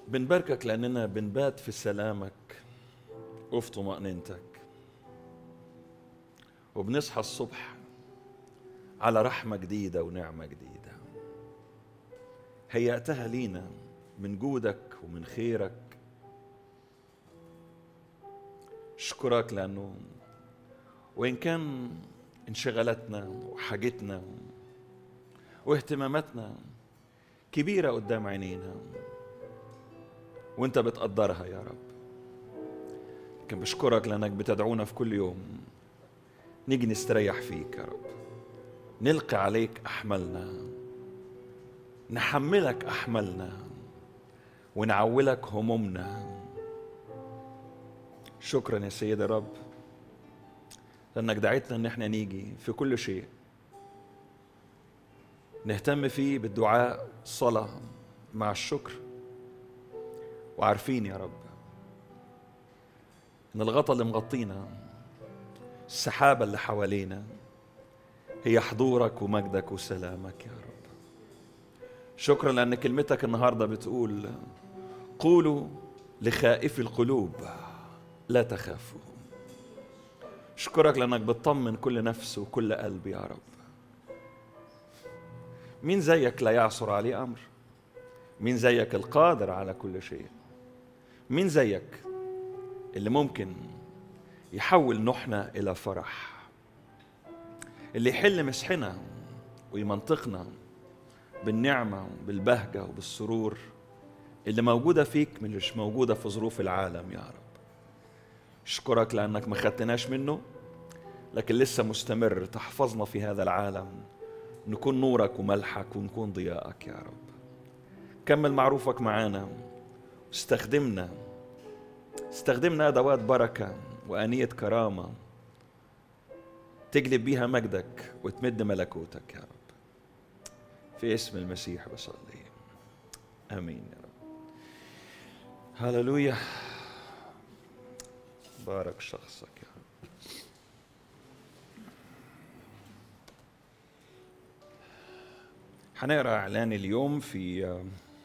بنباركك لأننا بنبات في سلامك وفي طمأنينتك وبنصحى الصبح على رحمة جديدة ونعمة جديدة هيأتها لينا من جودك ومن خيرك اشكرك لأنه وإن كان انشغالاتنا وحاجتنا واهتماماتنا كبيرة قدام عينينا وانت بتقدرها يا رب لكن بشكرك لأنك بتدعونا في كل يوم نيجي نستريح فيك يا رب نلقي عليك أحملنا نحملك أحملنا ونعولك همومنا شكرا يا سيد الرب لأنك دعيتنا إن احنا نيجي في كل شيء نهتم فيه بالدعاء الصلاة مع الشكر وعارفين يا رب إن الغطا اللي مغطينا السحابة اللي حوالينا هي حضورك ومجدك وسلامك يا رب شكرا لأن كلمتك النهاردة بتقول قولوا لخائفي القلوب لا تخافوا اشكرك لانك بتطمن كل نفس وكل قلب يا رب مين زيك لا يعصر عليه امر مين زيك القادر على كل شيء مين زيك اللي ممكن يحول نحنا الى فرح اللي يحل مسحنا ويمنطقنا بالنعمه وبالبهجه وبالسرور اللي موجوده فيك مش موجوده في ظروف العالم يا رب اشكرك لانك ما خدتناش منه لكن لسه مستمر تحفظنا في هذا العالم نكون نورك وملحك ونكون ضياءك يا رب كمل معروفك معانا واستخدمنا استخدمنا ادوات بركه وانيه كرامه تجلب بيها مجدك وتمد ملكوتك يا رب في اسم المسيح بصلي امين يا رب هللويا بارك شخصك يا رب هنقرا اعلان اليوم في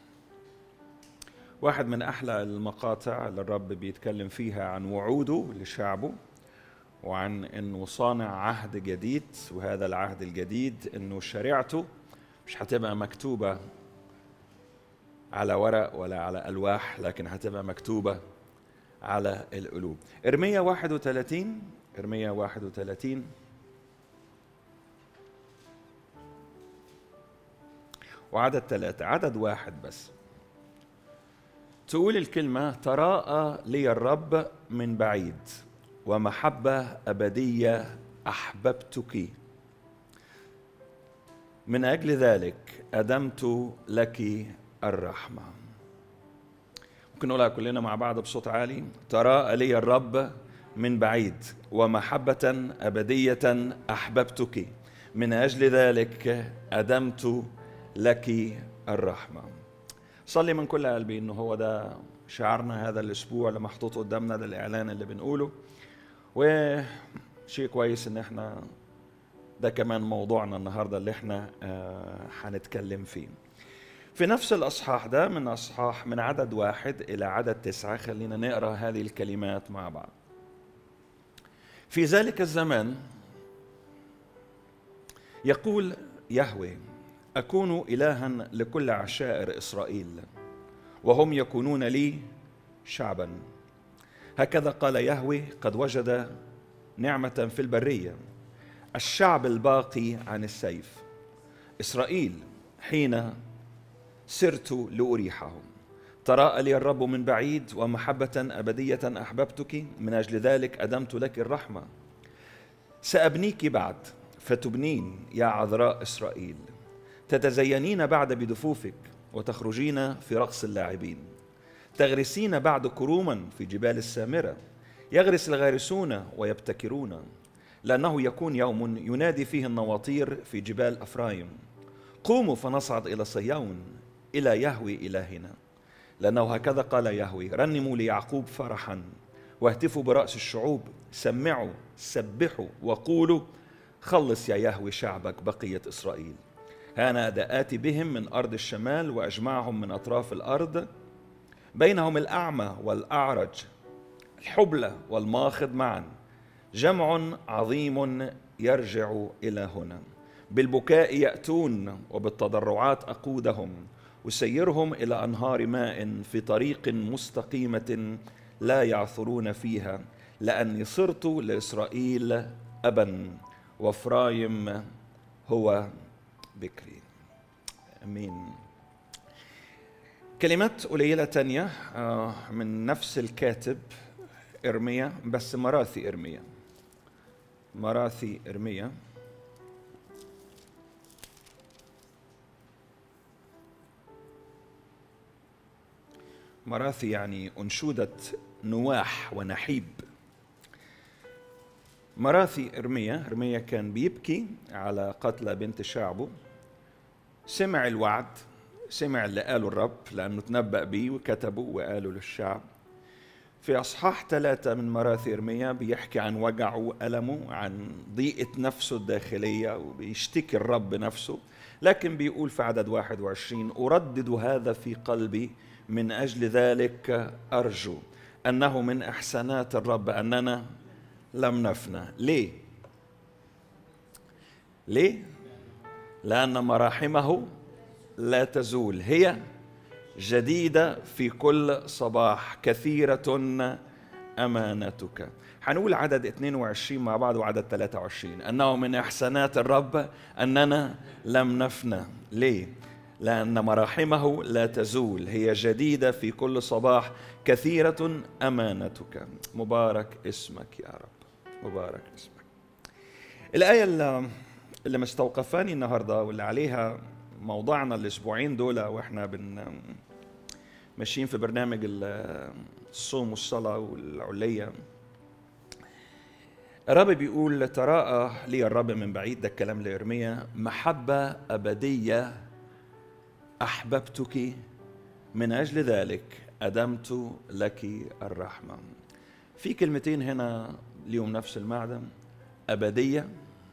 واحد من احلى المقاطع اللي الرب بيتكلم فيها عن وعوده لشعبه وعن انه صانع عهد جديد وهذا العهد الجديد انه شريعته مش هتبقى مكتوبه على ورق ولا على الواح لكن هتبقى مكتوبه على القلوب ارميا 31 ارميا 31 وعدد ثلاثة عدد واحد بس تقول الكلمة تراءى لي الرب من بعيد ومحبة أبدية أحببتك من أجل ذلك أدمت لك الرحمة ممكن نقولها كلنا مع بعض بصوت عالي تراءى لي الرب من بعيد ومحبة أبدية أحببتك من أجل ذلك أدمت لك الرحمة صلي من كل قلبي إنه هو ده شعارنا هذا الأسبوع اللي محطوط قدامنا ده الإعلان اللي بنقوله وشيء كويس إن إحنا ده كمان موضوعنا النهارده اللي إحنا هنتكلم فيه في نفس الأصحاح ده من أصحاح من عدد واحد إلى عدد تسعة خلينا نقرأ هذه الكلمات مع بعض في ذلك الزمان يقول يهوه أكون إلها لكل عشائر إسرائيل وهم يكونون لي شعبا هكذا قال يهوه قد وجد نعمة في البرية الشعب الباقي عن السيف إسرائيل حين سرت لأريحهم تراءى لي الرب من بعيد ومحبة أبدية أحببتك من أجل ذلك أدمت لك الرحمة سأبنيك بعد فتبنين يا عذراء إسرائيل تتزينين بعد بدفوفك وتخرجين في رقص اللاعبين تغرسين بعد كروما في جبال السامرة يغرس الغارسون ويبتكرون لأنه يكون يوم ينادي فيه النواطير في جبال أفرايم قوموا فنصعد إلى صيون إلى يهوي إلهنا لأنه هكذا قال يهوي رنموا ليعقوب فرحا واهتفوا برأس الشعوب سمعوا سبحوا وقولوا خلص يا يهوي شعبك بقية إسرائيل ها أنا آتي بهم من أرض الشمال وأجمعهم من أطراف الأرض بينهم الأعمى والأعرج الحبلى والماخض معا جمع عظيم يرجع إلى هنا بالبكاء يأتون وبالتضرعات أقودهم أسيرهم إلى أنهار ماء في طريق مستقيمة لا يعثرون فيها لأني صرت لإسرائيل أبا وفرايم هو بكري أمين كلمات قليلة تانية آه، من نفس الكاتب إرميا بس مراثي إرميا مراثي إرميا مراثي يعني أنشودة نواح ونحيب مراثي إرميا إرميا كان بيبكي على قتل بنت شعبه سمع الوعد سمع اللي قاله الرب لأنه تنبأ به وكتبه وقاله للشعب في أصحاح ثلاثة من مراثي إرميا بيحكي عن وجعه وألمه عن ضيقة نفسه الداخلية وبيشتكي الرب نفسه لكن بيقول في عدد 21 أردد هذا في قلبي من أجل ذلك أرجو أنه من إحسانات الرب أننا لم نفنى ليه؟ ليه؟ لأن مراحمه لا تزول هي جديدة في كل صباح كثيرة أمانتك حنقول عدد 22 مع بعض وعدد 23 أنه من إحسانات الرب أننا لم نفنى ليه؟ لأن مراحمه لا تزول هي جديدة في كل صباح كثيرة أمانتك مبارك اسمك يا رب مبارك اسمك الآية اللي مستوقفاني النهاردة واللي عليها موضوعنا الأسبوعين دول وإحنا بن ماشيين في برنامج الصوم والصلاة والعلية الرب بيقول تراءى لي الرب من بعيد ده الكلام لإرميا محبة أبدية أحببتك من أجل ذلك أدمت لك الرحمة في كلمتين هنا ليهم نفس المعنى أبدية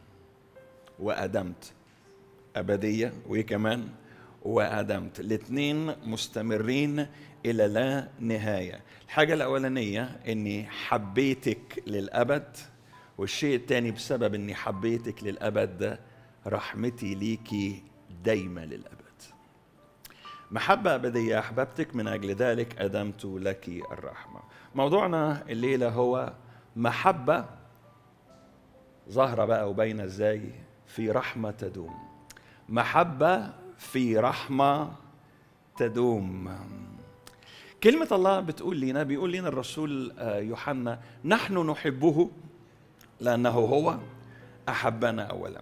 وأدمت أبدية وإيه كمان وأدمت الاثنين مستمرين إلى لا نهاية الحاجة الأولانية إني حبيتك للأبد والشيء الثاني بسبب إني حبيتك للأبد رحمتي ليكي دايما للأبد محبة أبدية أحببتك من أجل ذلك أدمت لك الرحمة موضوعنا الليلة هو محبة ظاهرة بقى وباينة ازاي في رحمة تدوم محبة في رحمة تدوم كلمة الله بتقول لنا بيقول لنا الرسول يوحنا نحن نحبه لأنه هو أحبنا أولا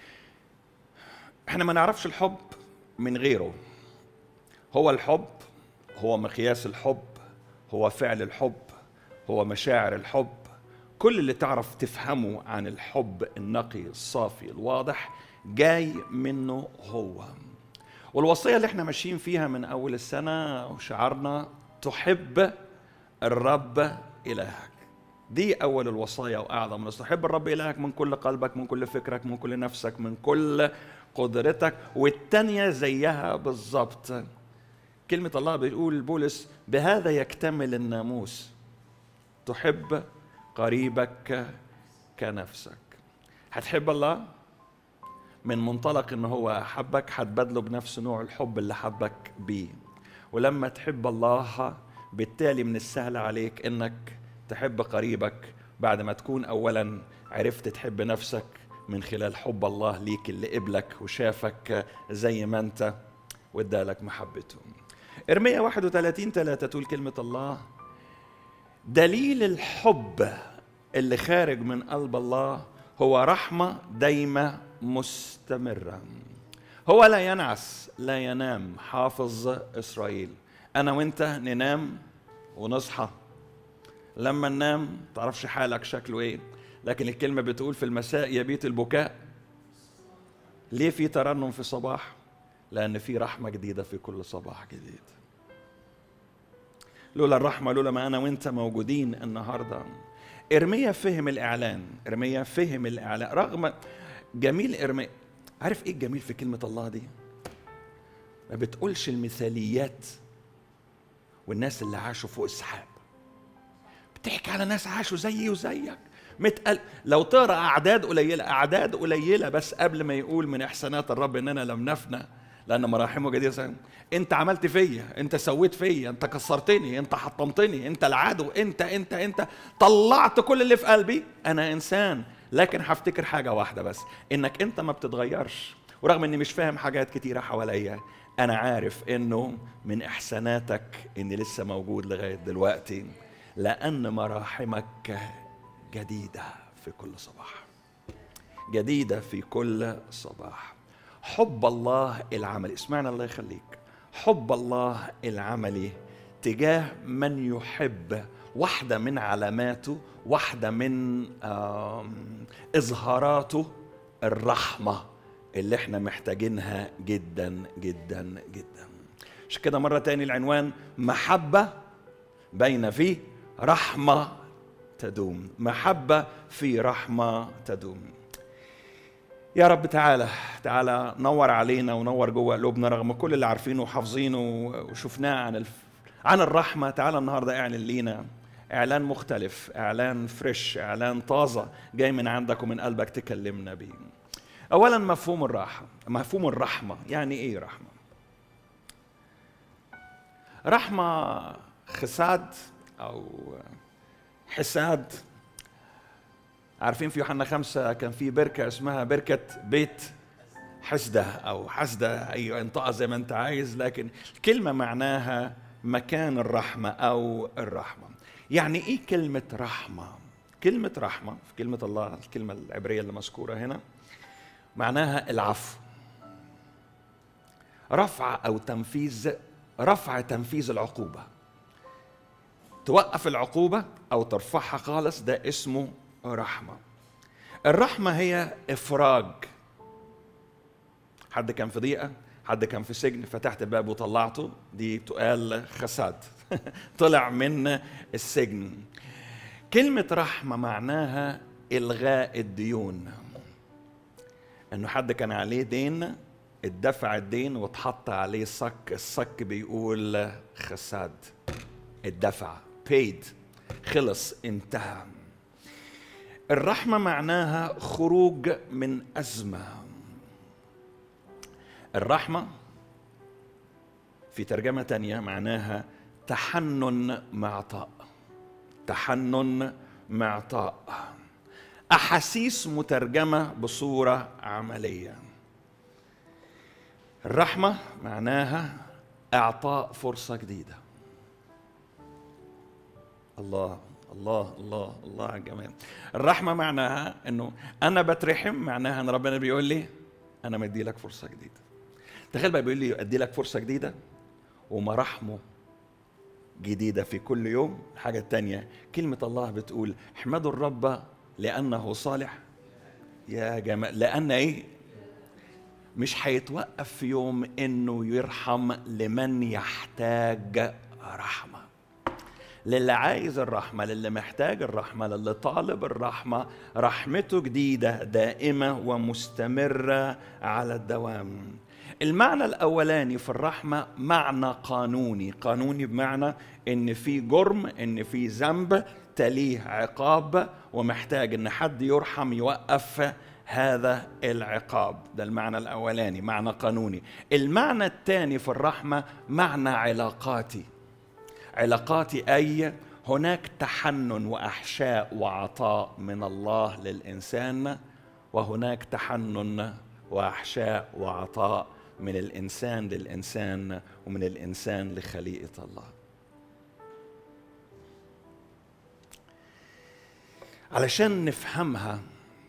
احنا ما نعرفش الحب من غيره هو الحب هو مقياس الحب هو فعل الحب هو مشاعر الحب كل اللي تعرف تفهمه عن الحب النقي الصافي الواضح جاي منه هو والوصية اللي احنا ماشيين فيها من أول السنة وشعارنا تحب الرب إلهك دي أول الوصايا وأعظم الوصايا تحب الرب إلهك من كل قلبك من كل فكرك من كل نفسك من كل قدرتك والتانية زيها بالظبط كلمة الله بيقول بولس بهذا يكتمل الناموس تحب قريبك كنفسك هتحب الله من منطلق ان هو حبك هتبادله بنفس نوع الحب اللي حبك بيه ولما تحب الله بالتالي من السهل عليك انك تحب قريبك بعد ما تكون اولا عرفت تحب نفسك من خلال حب الله ليك اللي قبلك وشافك زي ما انت وادالك محبته ارميا 31 3 تقول كلمة الله دليل الحب اللي خارج من قلب الله هو رحمة دايمة مستمرة هو لا ينعس لا ينام حافظ إسرائيل أنا وأنت ننام ونصحى لما ننام تعرفش حالك شكله إيه لكن الكلمة بتقول في المساء يبيت البكاء ليه في ترنم في الصباح لأن في رحمة جديدة في كل صباح جديد لولا الرحمة لولا ما أنا وأنت موجودين النهاردة إرميا فهم الإعلان إرميا فهم الإعلان رغم جميل إرميا عارف إيه الجميل في كلمة الله دي ما بتقولش المثاليات والناس اللي عاشوا فوق السحاب بتحكي على ناس عاشوا زيي وزيك متقل لو تقرا اعداد قليله اعداد قليله بس قبل ما يقول من احسانات الرب اننا لم نفنى لان مراحمه جديده انت عملت فيا انت سويت فيا انت كسرتني انت حطمتني انت العدو انت انت انت طلعت كل اللي في قلبي انا انسان لكن هفتكر حاجه واحده بس انك انت ما بتتغيرش ورغم اني مش فاهم حاجات كتيره حواليا انا عارف انه من احساناتك اني لسه موجود لغايه دلوقتي لان مراحمك جديده في كل صباح جديده في كل صباح حب الله العملي اسمعنا الله يخليك حب الله العملي تجاه من يحب واحدة من علاماته واحدة من إظهاراته الرحمة اللي احنا محتاجينها جدا جدا جدا عشان كده مرة تاني العنوان محبة بين في رحمة تدوم محبة في رحمة تدوم يا رب تعالى تعالى نور علينا ونور جوه قلوبنا رغم كل اللي عارفينه وحافظينه وشفناه عن الف... عن الرحمة تعالى النهارده اعلن لينا اعلان مختلف اعلان فريش اعلان طازة جاي من عندك ومن قلبك تكلمنا بيه اولا مفهوم الراحة مفهوم الرحمة يعني ايه رحمة رحمة خساد او حساد عارفين في يوحنا خمسة كان في بركة اسمها بركة بيت حسدة أو حسدة أي انطقها زي ما أنت عايز لكن الكلمة معناها مكان الرحمة أو الرحمة يعني إيه كلمة رحمة؟ كلمة رحمة في كلمة الله الكلمة العبرية اللي مذكورة هنا معناها العفو رفع أو تنفيذ رفع تنفيذ العقوبة توقف العقوبة أو ترفعها خالص ده اسمه رحمة الرحمة هي إفراج حد كان في ضيقة حد كان في سجن فتحت الباب وطلعته دي تقال خساد طلع من السجن كلمة رحمة معناها إلغاء الديون إنه حد كان عليه دين اتدفع الدين واتحط عليه صك الصك بيقول خساد اتدفع paid خلص انتهى الرحمة معناها خروج من أزمة الرحمة في ترجمة تانية معناها تحنن معطاء تحنن معطاء أحاسيس مترجمة بصورة عملية الرحمة معناها إعطاء فرصة جديدة الله الله الله الله على الجمال الرحمه معناها انه انا بترحم معناها ان ربنا بيقول لي انا مدي لك فرصه جديده تخيل بقى بيقول لي ادي لك فرصه جديده ومراحمه جديده في كل يوم الحاجه الثانيه كلمه الله بتقول احمدوا الرب لانه صالح يا جمال لان ايه مش هيتوقف في يوم انه يرحم لمن يحتاج رحمه للي عايز الرحمة للي محتاج الرحمة للي طالب الرحمة رحمته جديدة دائمة ومستمرة على الدوام المعنى الأولاني في الرحمة معنى قانوني قانوني بمعنى إن في جرم إن في ذنب تليه عقاب ومحتاج إن حد يرحم يوقف هذا العقاب ده المعنى الأولاني معنى قانوني المعنى الثاني في الرحمة معنى علاقاتي علاقاتي اي هناك تحنن واحشاء وعطاء من الله للانسان وهناك تحنن واحشاء وعطاء من الانسان للانسان ومن الانسان لخليقه الله علشان نفهمها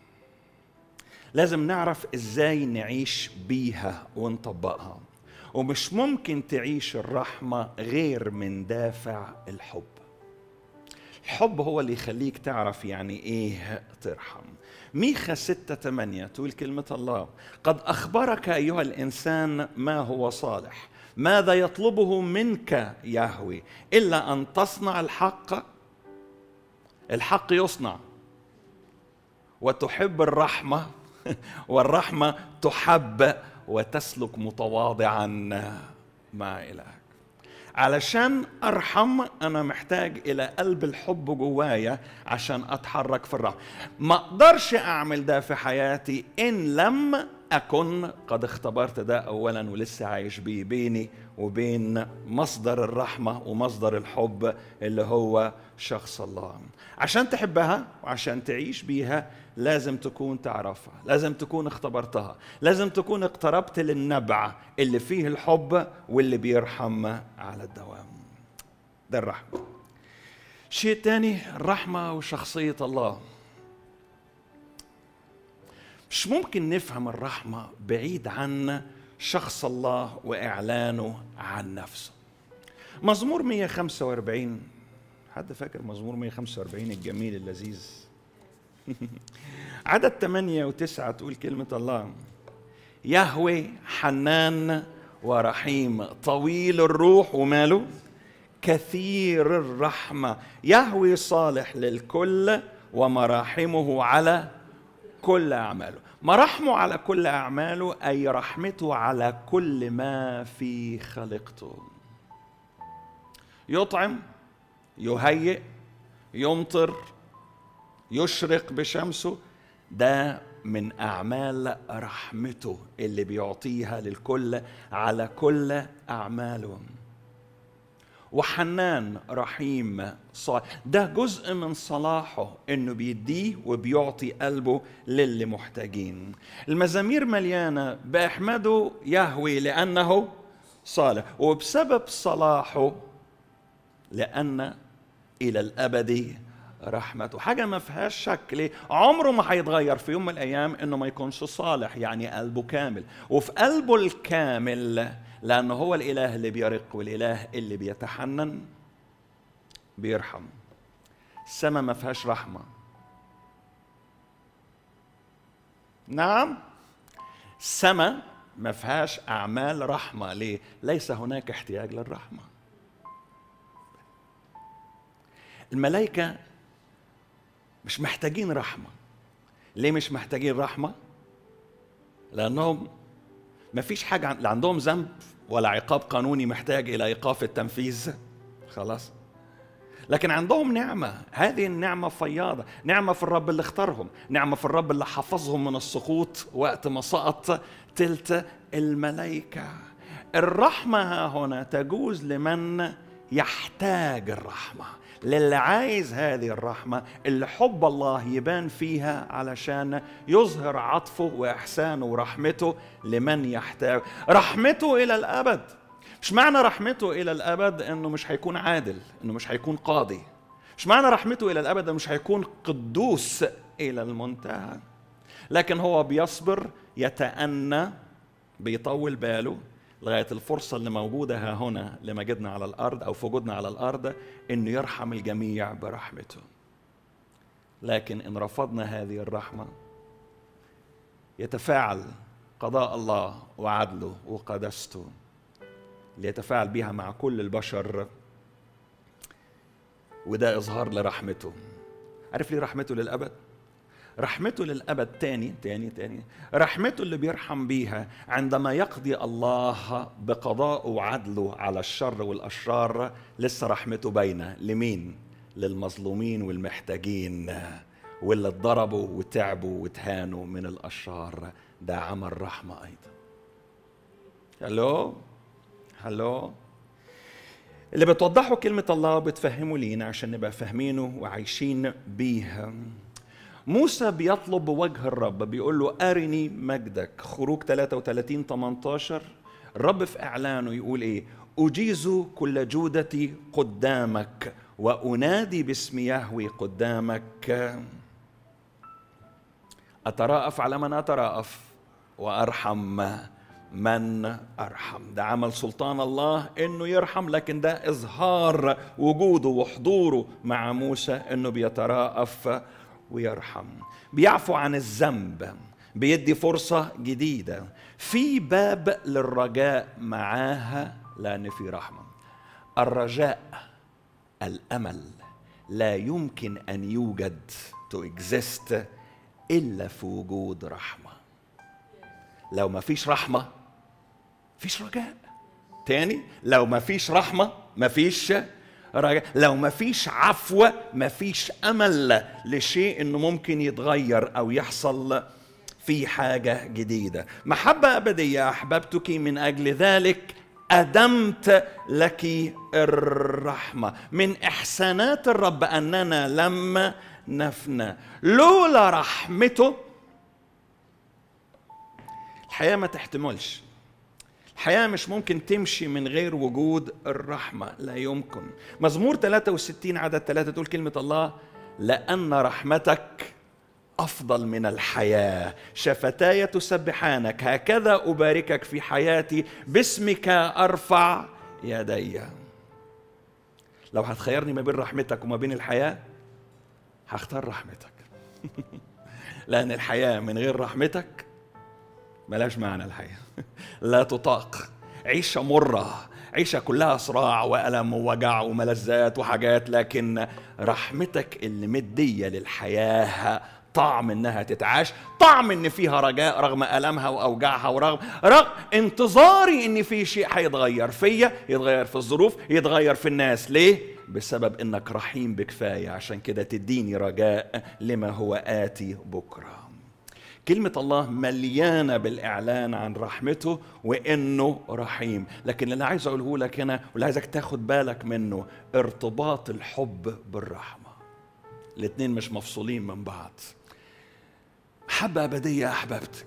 لازم نعرف ازاي نعيش بيها ونطبقها ومش ممكن تعيش الرحمة غير من دافع الحب الحب هو اللي يخليك تعرف يعني ايه ترحم ميخا ستة ثمانية تقول كلمة الله قد أخبرك أيها الإنسان ما هو صالح ماذا يطلبه منك يهوي إلا أن تصنع الحق الحق يصنع وتحب الرحمة والرحمة تحب وتسلك متواضعا مع إلهك علشان ارحم انا محتاج الى قلب الحب جوايا عشان اتحرك في الرحمه ما اقدرش اعمل ده في حياتي ان لم اكن قد اختبرت ده اولا ولسه عايش بيه بيني وبين مصدر الرحمه ومصدر الحب اللي هو شخص الله عشان تحبها وعشان تعيش بيها لازم تكون تعرفها لازم تكون اختبرتها لازم تكون اقتربت للنبع اللي فيه الحب واللي بيرحم على الدوام ده الرحمة شيء تاني الرحمة وشخصية الله مش ممكن نفهم الرحمة بعيد عن شخص الله وإعلانه عن نفسه مزمور 145 حد فاكر مزمور 145 الجميل اللذيذ عدد ثمانية وتسعة تقول كلمة الله يهوي حنان ورحيم طويل الروح وماله كثير الرحمة يهوي صالح للكل ومراحمه على كل أعماله مراحمه على كل أعماله أي رحمته على كل ما في خلقته يطعم يهيئ يمطر يشرق بشمسه ده من اعمال رحمته اللي بيعطيها للكل على كل اعمالهم وحنان رحيم صالح ده جزء من صلاحه انه بيديه وبيعطي قلبه للي محتاجين المزامير مليانه باحمده يهوي لانه صالح وبسبب صلاحه لان الى الابد رحمته حاجه ما فيهاش شك ليه عمره ما هيتغير في يوم من الايام انه ما يكونش صالح يعني قلبه كامل وفي قلبه الكامل لانه هو الاله اللي بيرق والاله اللي بيتحنن بيرحم السماء ما فيهاش رحمه نعم السماء ما فيهاش اعمال رحمه ليه ليس هناك احتياج للرحمه الملائكه مش محتاجين رحمة ليه مش محتاجين رحمة لأنهم ما فيش حاجة لا عندهم ذنب ولا عقاب قانوني محتاج إلى إيقاف التنفيذ خلاص لكن عندهم نعمة هذه النعمة فياضة نعمة في الرب اللي اختارهم نعمة في الرب اللي حفظهم من السقوط وقت ما سقط تلت الملائكة الرحمة ها هنا تجوز لمن يحتاج الرحمه للي عايز هذه الرحمة اللي حب الله يبان فيها علشان يظهر عطفه وإحسانه ورحمته لمن يحتاج رحمته إلى الأبد مش معنى رحمته إلى الأبد إنه مش هيكون عادل إنه مش هيكون قاضي مش معنى رحمته إلى الأبد إنه مش هيكون قدوس إلى المنتهى لكن هو بيصبر يتأنى بيطول باله لغاية الفرصة اللي موجودة ها هنا لمجدنا على الأرض أو في وجودنا على الأرض إنه يرحم الجميع برحمته لكن إن رفضنا هذه الرحمة يتفاعل قضاء الله وعدله وقدسته ليتفاعل بها مع كل البشر وده إظهار لرحمته عارف ليه رحمته للأبد؟ رحمته للأبد تاني تاني تاني رحمته اللي بيرحم بيها عندما يقضي الله بقضاء وعدله على الشر والأشرار لسه رحمته باينة لمين؟ للمظلومين والمحتاجين واللي اتضربوا وتعبوا وتهانوا من الأشرار ده عمل رحمة أيضا هلو هلو اللي بتوضحه كلمة الله بتفهمه لينا عشان نبقى فاهمينه وعايشين بيها موسى بيطلب بوجه الرب بيقول له أرني مجدك خروج 33 18 الرب في إعلانه يقول إيه أجيز كل جودتي قدامك وأنادي باسم يهوي قدامك أتراءف على من أتراءف وأرحم من أرحم ده عمل سلطان الله إنه يرحم لكن ده إظهار وجوده وحضوره مع موسى إنه بيتراءف ويرحم بيعفو عن الذنب بيدي فرصة جديدة في باب للرجاء معاها لأن في رحمة الرجاء الأمل لا يمكن أن يوجد to exist إلا في وجود رحمة لو ما فيش رحمة فيش رجاء تاني لو ما فيش رحمة مفيش رجاء لو مفيش عفو مفيش امل لشيء انه ممكن يتغير او يحصل في حاجه جديده محبه ابديه احببتك من اجل ذلك أدمت لك الرحمة من إحسانات الرب أننا لم نفنى لولا رحمته الحياة ما تحتملش الحياة مش ممكن تمشي من غير وجود الرحمة لا يمكن مزمور 63 عدد 3 تقول كلمة الله لأن رحمتك أفضل من الحياة شفتاي تسبحانك هكذا أباركك في حياتي باسمك أرفع يدي لو هتخيرني ما بين رحمتك وما بين الحياة هختار رحمتك لأن الحياة من غير رحمتك ملاش معنى الحياة لا تطاق عيشة مرة عيشة كلها صراع وألم ووجع وملذات وحاجات لكن رحمتك اللي مدية للحياة طعم انها تتعاش طعم ان فيها رجاء رغم المها واوجاعها ورغم رغم انتظاري ان في شيء هيتغير فيا يتغير في الظروف يتغير في الناس ليه بسبب انك رحيم بكفايه عشان كده تديني رجاء لما هو اتي بكره كلمة الله مليانة بالإعلان عن رحمته وإنه رحيم لكن اللي عايز أقوله لك هنا واللي عايزك تاخد بالك منه ارتباط الحب بالرحمة الاتنين مش مفصولين من بعض محبة أبدية أحببتك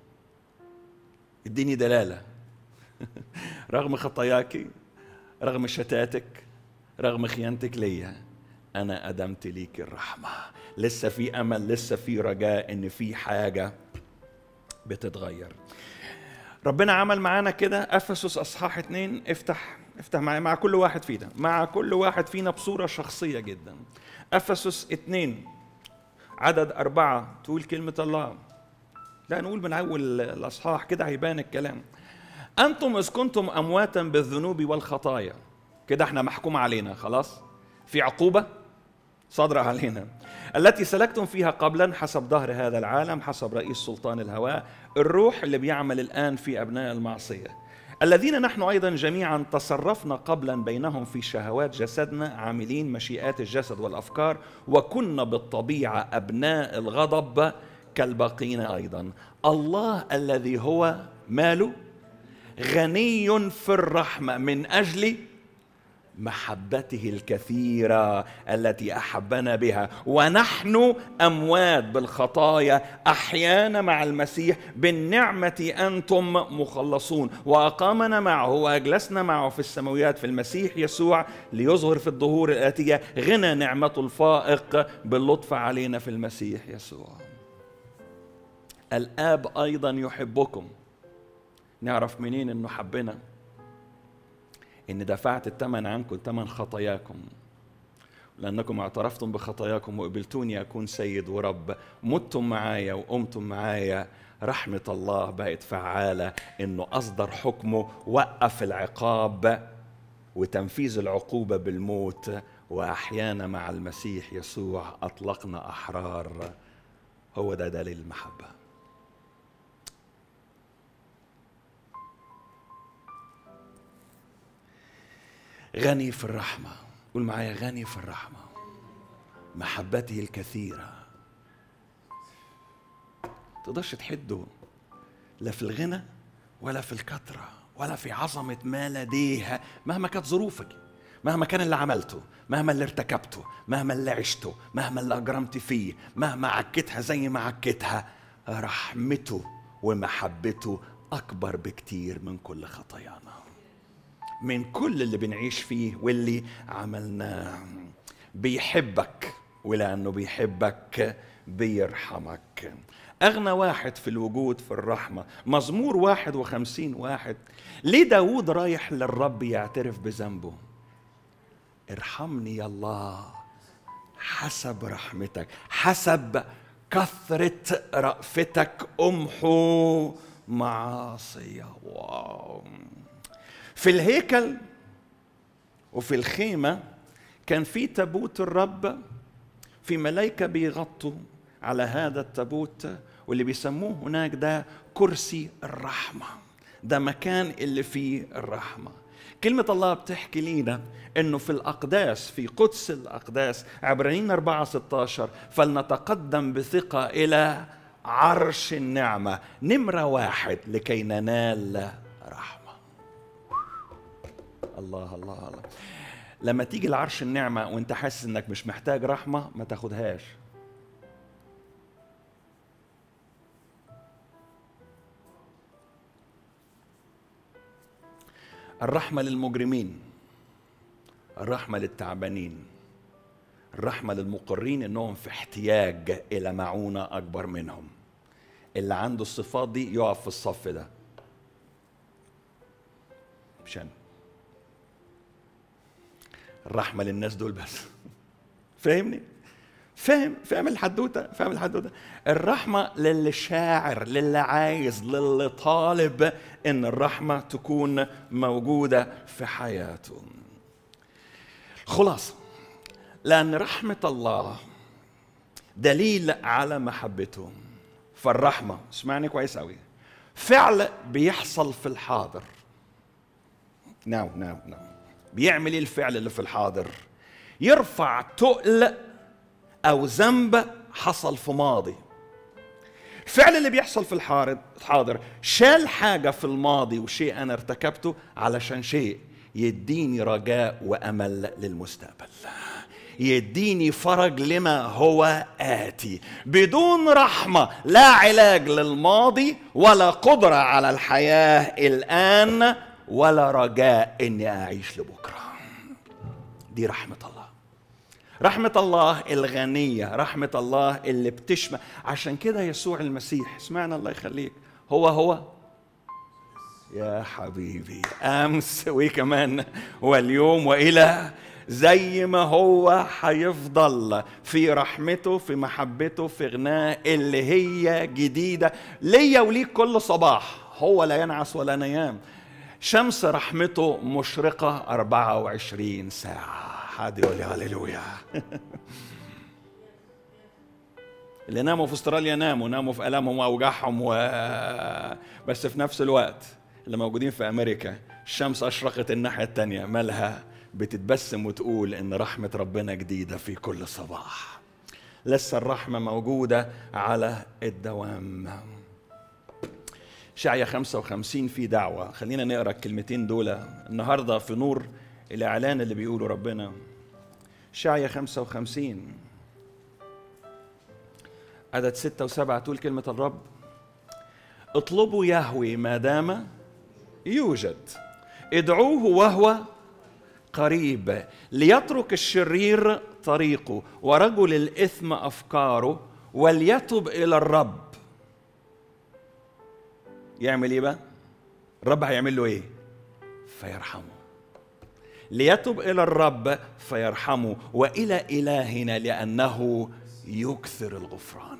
اديني دلالة رغم خطاياك رغم شتاتك رغم خيانتك ليا أنا أدمت ليك الرحمة لسه في أمل لسه في رجاء إن في حاجة بتتغير ربنا عمل معانا كده أفسس أصحاح اتنين افتح افتح معايا مع كل واحد فينا مع كل واحد فينا بصورة شخصية جدا أفسس اتنين عدد أربعة تقول كلمة الله لا نقول من أول الأصحاح كده هيبان الكلام أنتم إذ كنتم أمواتا بالذنوب والخطايا كده احنا محكوم علينا خلاص في عقوبة صادرة علينا التي سلكتم فيها قبلا حسب ظهر هذا العالم حسب رئيس سلطان الهواء الروح اللي بيعمل الآن في أبناء المعصية الذين نحن ايضا جميعا تصرفنا قبلا بينهم في شهوات جسدنا عاملين مشيئات الجسد والافكار وكنا بالطبيعه ابناء الغضب كالباقين ايضا الله الذي هو ماله غني في الرحمه من اجل محبته الكثيره التي احبنا بها ونحن اموات بالخطايا احيانا مع المسيح بالنعمه انتم مخلصون واقامنا معه واجلسنا معه في السماويات في المسيح يسوع ليظهر في الظهور الاتيه غنى نعمته الفائق باللطف علينا في المسيح يسوع الاب ايضا يحبكم نعرف منين انه حبنا إن دفعت الثمن عنكم ثمن خطاياكم لأنكم اعترفتم بخطاياكم وقبلتوني أكون سيد ورب متم معايا وقمتم معايا رحمة الله بقت فعالة إنه أصدر حكمه وقف العقاب وتنفيذ العقوبة بالموت وأحيانا مع المسيح يسوع أطلقنا أحرار هو ده دليل المحبة غني في الرحمة قول معايا غني في الرحمة محبته الكثيرة تقدرش تحده لا في الغنى ولا في الكثرة ولا في عظمة ما لديها مهما كانت ظروفك مهما كان اللي عملته مهما اللي ارتكبته مهما اللي عشته مهما اللي أجرمت فيه مهما عكتها زي ما عكتها رحمته ومحبته أكبر بكتير من كل خطايانا من كل اللي بنعيش فيه واللي عملناه بيحبك ولأنه بيحبك بيرحمك أغنى واحد في الوجود في الرحمة مزمور واحد وخمسين واحد ليه داود رايح للرب يعترف بذنبه ارحمني يا الله حسب رحمتك حسب كثرة رأفتك أمحو معاصي واو في الهيكل وفي الخيمة كان في تابوت الرب في ملائكة بيغطوا على هذا التابوت واللي بيسموه هناك ده كرسي الرحمة ده مكان اللي فيه الرحمة كلمة الله بتحكي لينا انه في الاقداس في قدس الاقداس عبرانيين 4 16 فلنتقدم بثقة الى عرش النعمة نمرة واحد لكي ننال رحمة الله الله الله لما تيجي لعرش النعمة وانت حاسس انك مش محتاج رحمة ما تاخدهاش الرحمة للمجرمين الرحمة للتعبانين الرحمة للمقرين انهم في احتياج الى معونة اكبر منهم اللي عنده الصفات دي يقف في الصف ده مش انا الرحمة للناس دول بس فاهمني؟ فاهم فاهم الحدوته فاهم الحدوته الرحمه للي شاعر للي عايز للي طالب ان الرحمه تكون موجوده في حياته خلاصه لان رحمه الله دليل على محبته فالرحمه اسمعني كويس قوي فعل بيحصل في الحاضر ناو ناو ناو بيعمل ايه الفعل اللي في الحاضر يرفع تقل او ذنب حصل في ماضي الفعل اللي بيحصل في الحاضر شال حاجة في الماضي وشيء أنا ارتكبته علشان شيء يديني رجاء وأمل للمستقبل يديني فرج لما هو آتي بدون رحمة لا علاج للماضي ولا قدرة على الحياة الآن ولا رجاء إني أعيش لبكرة دي رحمة الله رحمة الله الغنية رحمة الله اللي بتشمل عشان كده يسوع المسيح اسمعنا الله يخليك هو هو يا حبيبي أمس وكمان واليوم وإلى زي ما هو هيفضل في رحمته في محبته في غناه اللي هي جديدة ليا وليك كل صباح هو لا ينعس ولا نيام شمس رحمته مشرقة 24 ساعة حد يقول لي هللويا اللي ناموا في استراليا ناموا ناموا في الامهم واوجاعهم و... بس في نفس الوقت اللي موجودين في امريكا الشمس اشرقت الناحيه الثانيه مالها بتتبسم وتقول ان رحمه ربنا جديده في كل صباح لسه الرحمه موجوده على الدوام شعية 55 في دعوة خلينا نقرأ الكلمتين دول النهاردة في نور الإعلان اللي بيقوله ربنا شعية 55 عدد ستة وسبعة تقول كلمة الرب اطلبوا يهوي ما دام يوجد ادعوه وهو قريب ليترك الشرير طريقه ورجل الإثم أفكاره وليتب إلى الرب يعمل إيه بقى؟ الرب هيعمل له إيه؟ فيرحمه ليتب الى الرب فيرحمه والى الهنا لانه يكثر الغفران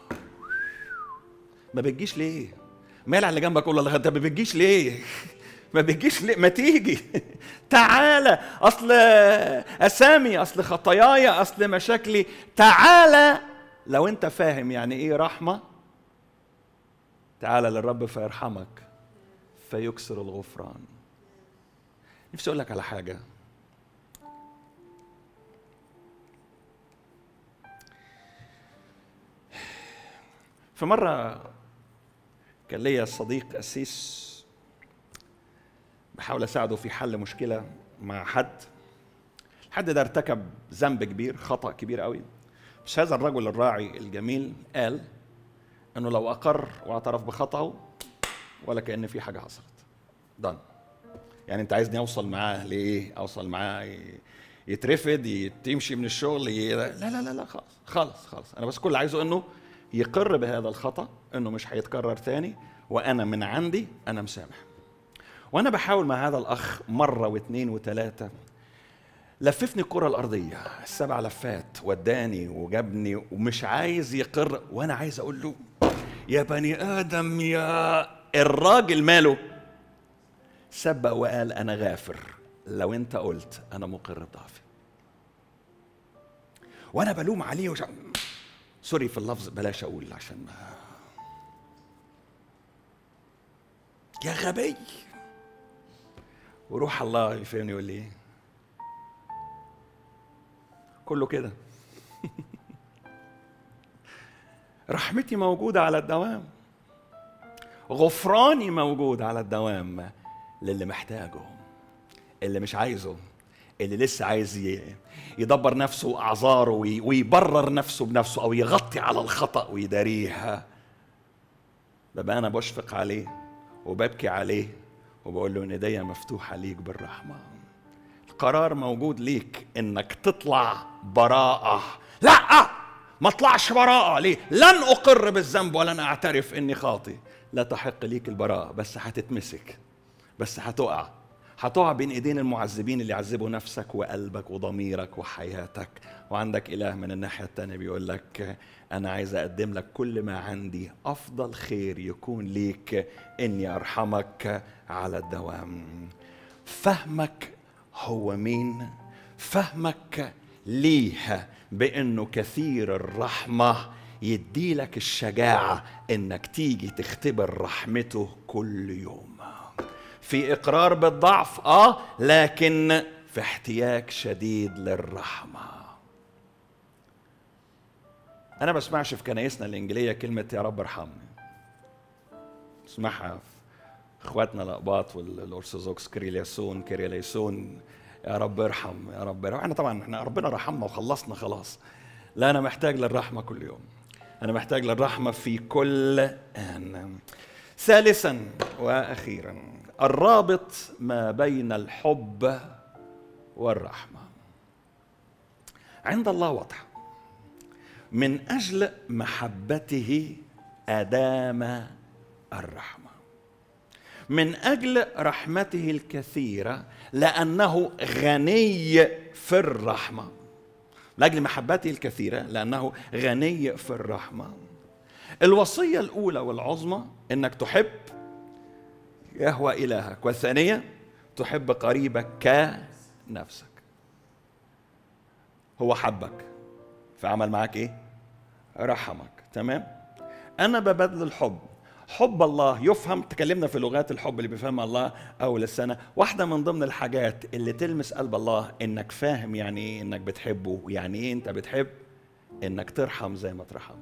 ما بتجيش ليه مال على اللي جنبك قول له انت ما بتجيش ليه ما بتجيش ليه ما تيجي تعالى اصل اسامي اصل خطاياي اصل مشاكلي تعالى لو انت فاهم يعني ايه رحمه تعالى للرب فيرحمك فيكسر الغفران نفسي اقول لك على حاجه في مره كان ليا صديق قسيس بحاول اساعده في حل مشكله مع حد الحد ده ارتكب ذنب كبير خطا كبير قوي بس هذا الرجل الراعي الجميل قال انه لو اقر واعترف بخطأه ولا كان في حاجه حصلت دان يعني انت عايزني اوصل معاه لايه اوصل معاه يترفد تمشي من الشغل ي... لا لا لا لا خالص خالص خالص انا بس كل اللي عايزه انه يقر بهذا الخطا انه مش هيتكرر تاني وانا من عندي انا مسامح وانا بحاول مع هذا الاخ مره واثنين وثلاثه لففني الكرة الأرضية السبع لفات وداني وجابني ومش عايز يقر وأنا عايز أقول له يا بني آدم يا الراجل ماله سبق وقال أنا غافر لو أنت قلت أنا مقر بضعفي وأنا بلوم عليه وش... سوري في اللفظ بلاش أقول عشان ما يا غبي وروح الله يفهمني يقول لي كله كده رحمتي موجودة على الدوام غفراني موجود على الدوام للي محتاجه اللي مش عايزه اللي لسه عايز يدبر نفسه واعذاره ويبرر نفسه بنفسه او يغطي على الخطا ويداريها ببقى انا بشفق عليه وببكي عليه وبقول له ان ايديا مفتوحه ليك بالرحمه القرار موجود ليك انك تطلع براءه لا ما اطلعش براءه ليه لن اقر بالذنب ولن اعترف اني خاطئ لا تحق ليك البراءه بس هتتمسك بس هتقع هتقع بين ايدين المعذبين اللي يعذبوا نفسك وقلبك وضميرك وحياتك وعندك اله من الناحيه الثانيه بيقول لك انا عايز اقدم لك كل ما عندي افضل خير يكون ليك اني ارحمك على الدوام فهمك هو مين فهمك ليه بانه كثير الرحمه يديلك الشجاعه انك تيجي تختبر رحمته كل يوم في اقرار بالضعف اه لكن في احتياج شديد للرحمه انا بسمعش في كنايسنا الانجيليه كلمه يا رب ارحمني اسمعها في اخواتنا الاقباط والارثوذكس كريليسون كريليسون يا رب ارحم يا رب ارحم احنا طبعا احنا ربنا رحمنا وخلصنا خلاص لا انا محتاج للرحمه كل يوم انا محتاج للرحمه في كل ان ثالثا واخيرا الرابط ما بين الحب والرحمه عند الله واضحه من اجل محبته ادام الرحمه من اجل رحمته الكثيره لانه غني في الرحمه لاجل محبته الكثيره لانه غني في الرحمه الوصيه الاولى والعظمى انك تحب يهوى الهك والثانيه تحب قريبك كنفسك هو حبك فعمل معاك ايه رحمك تمام انا ببذل الحب حب الله يفهم تكلمنا في لغات الحب اللي بيفهمها الله اول السنه واحده من ضمن الحاجات اللي تلمس قلب الله انك فاهم يعني ايه انك بتحبه يعني ايه انت بتحب انك ترحم زي ما اترحمت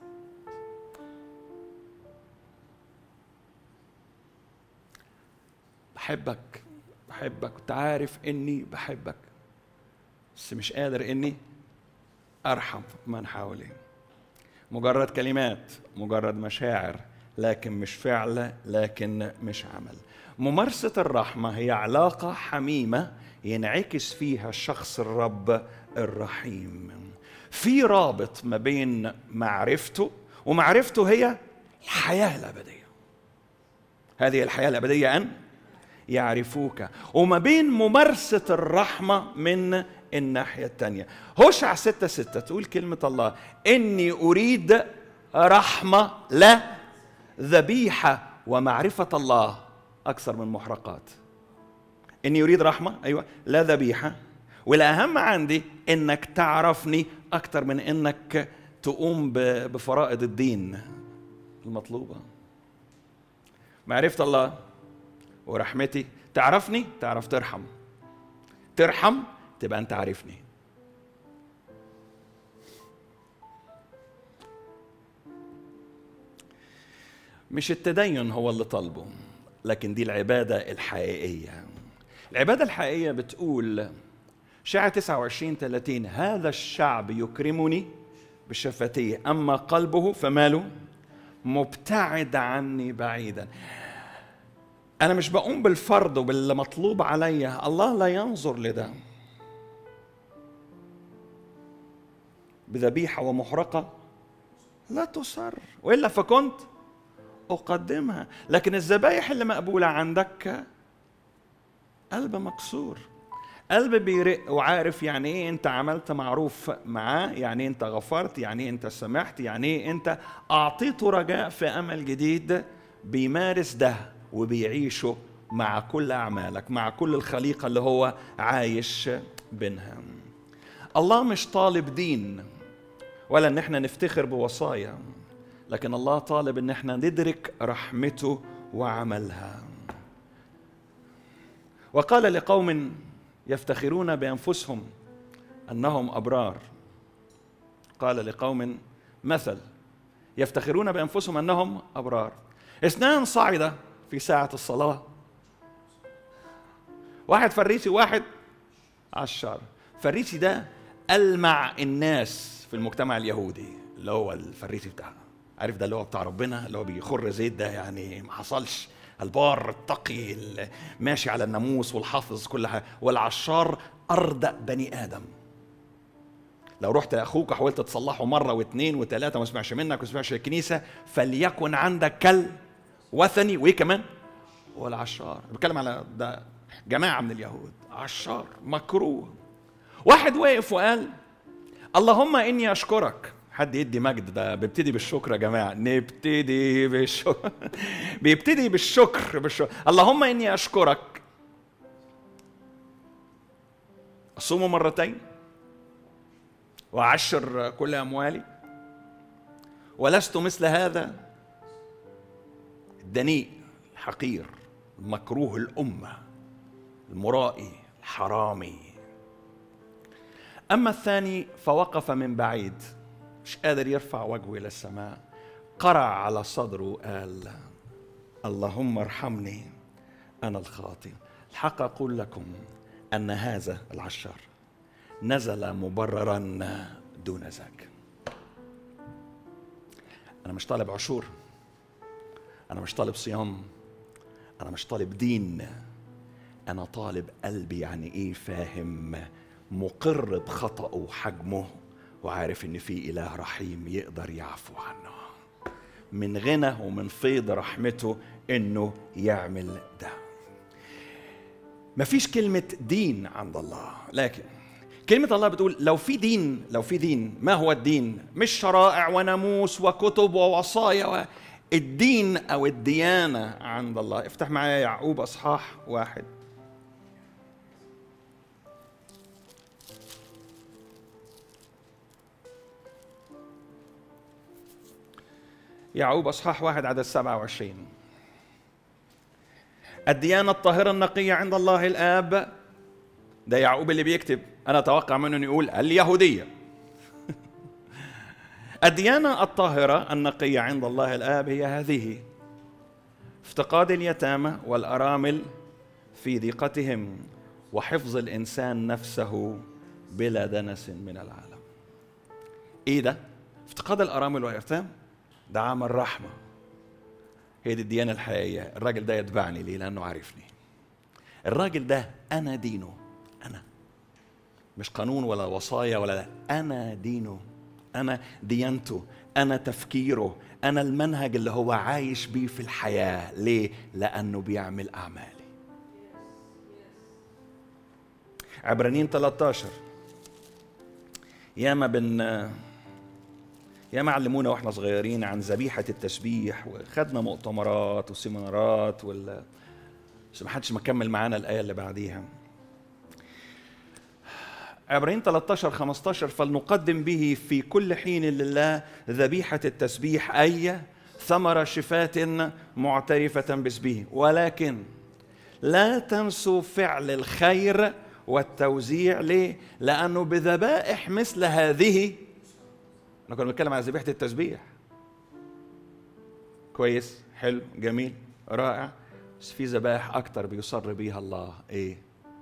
بحبك بحبك انت عارف اني بحبك بس مش قادر اني ارحم من حوالي مجرد كلمات مجرد مشاعر لكن مش فعل لكن مش عمل ممارسة الرحمة هي علاقة حميمة ينعكس فيها الشخص الرب الرحيم في رابط ما بين معرفته ومعرفته هي الحياة الأبدية هذه الحياة الأبدية أن يعرفوك وما بين ممارسة الرحمة من الناحية الثانية هوشع ستة ستة تقول كلمة الله إني أريد رحمة لا ذبيحة ومعرفة الله أكثر من محرقات إني أريد رحمة أيوة لا ذبيحة والأهم عندي إنك تعرفني أكثر من إنك تقوم بفرائض الدين المطلوبة معرفة الله ورحمتي تعرفني تعرف ترحم ترحم تبقى انت عارفني مش التدين هو اللي طالبه لكن دي العبادة الحقيقية العبادة الحقيقية بتقول شاعة 29 30 هذا الشعب يكرمني بشفتيه أما قلبه فماله مبتعد عني بعيدا أنا مش بقوم بالفرض وباللي مطلوب عليا الله لا ينظر لده بذبيحة ومحرقة لا تصر وإلا فكنت أقدمها لكن الذبايح اللي مقبولة عندك قلب مكسور قلب بيرق وعارف يعني ايه انت عملت معروف معاه يعني ايه انت غفرت يعني ايه انت سمحت يعني ايه انت اعطيته رجاء في امل جديد بيمارس ده وبيعيشه مع كل اعمالك مع كل الخليقه اللي هو عايش بينها الله مش طالب دين ولا ان احنا نفتخر بوصايا لكن الله طالب ان احنا ندرك رحمته وعملها وقال لقوم يفتخرون بانفسهم انهم ابرار قال لقوم مثل يفتخرون بانفسهم انهم ابرار اثنان صعد في ساعه الصلاه واحد فريسي وواحد عشار فريسي ده ألمع الناس في المجتمع اليهودي اللي هو الفريسي بتاعنا عارف ده اللي هو بتاع ربنا اللي هو بيخر زيت ده يعني ما حصلش البار التقي ماشي على الناموس والحافظ كل حاجه والعشار اردأ بني ادم لو رحت لاخوك وحاولت تصلحه مره واثنين وثلاثه وما سمعش منك وما سمعش الكنيسه فليكن عندك كل وثني وايه كمان؟ والعشار بتكلم على ده جماعه من اليهود عشار مكروه واحد وقف وقال اللهم اني اشكرك حد يدي مجد ده بيبتدي بالشكر يا جماعه نبتدي بالشكر بيبتدي بالشكر بالشكر اللهم اني اشكرك اصوم مرتين واعشر كل اموالي ولست مثل هذا الدنيء الحقير المكروه الامه المرائي الحرامي اما الثاني فوقف من بعيد مش قادر يرفع وجهه الى السماء قرع على صدره وقال اللهم ارحمني انا الخاطئ الحق اقول لكم ان هذا العشار نزل مبررا دون ذاك انا مش طالب عشور انا مش طالب صيام انا مش طالب دين انا طالب قلبي يعني ايه فاهم مقر بخطأه وحجمه وعارف ان في اله رحيم يقدر يعفو عنه من غنى ومن فيض رحمته انه يعمل ده مفيش كلمة دين عند الله لكن كلمة الله بتقول لو في دين لو في دين ما هو الدين؟ مش شرائع وناموس وكتب ووصايا و... الدين أو الديانة عند الله افتح معايا يعقوب أصحاح واحد يعقوب أصحاح واحد عدد سبعة وعشرين الديانة الطاهرة النقية عند الله الآب ده يعقوب اللي بيكتب أنا أتوقع منه أن يقول اليهودية الديانة الطاهرة النقية عند الله الآب هي هذه افتقاد اليتامى والأرامل في ضيقتهم وحفظ الإنسان نفسه بلا دنس من العالم إيه ده؟ افتقاد الأرامل والأيتام ده عمل رحمة هي دي الديانة الحقيقية الراجل ده يتبعني ليه لأنه عارفني الراجل ده أنا دينه أنا مش قانون ولا وصايا ولا ده. أنا دينه أنا ديانته أنا تفكيره أنا المنهج اللي هو عايش بيه في الحياة ليه؟ لأنه بيعمل أعمالي عبرانيين 13 ياما بن ياما علمونا واحنا صغيرين عن ذبيحة التسبيح وخدنا مؤتمرات وسيمينارات ولا بس ما حدش مكمل معانا الآية اللي بعديها عبرين 13 15 فلنقدم به في كل حين لله ذبيحة التسبيح أي ثمر شفاة معترفة باسمه ولكن لا تنسوا فعل الخير والتوزيع ليه؟ لأنه بذبائح مثل هذه احنا كنا بنتكلم على ذبيحة التسبيح كويس حلو جميل رائع بس في ذبائح أكتر بيصر بيها الله إيه؟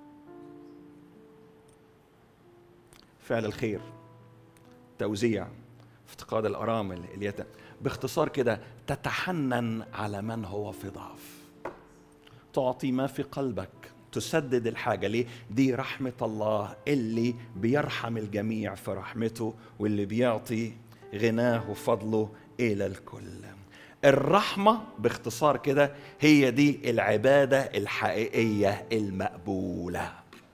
فعل الخير توزيع افتقاد الأرامل اليتم باختصار كده تتحنن على من هو في ضعف تعطي ما في قلبك تسدد الحاجة ليه؟ دي رحمة الله اللي بيرحم الجميع في رحمته واللي بيعطي غناه وفضله إلى الكل الرحمة باختصار كده هي دي العبادة الحقيقية المقبولة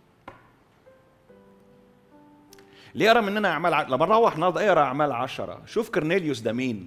اللي يقرا مننا اعمال ع... لما نروح النهارده اقرا اعمال عشرة شوف كرنيليوس ده مين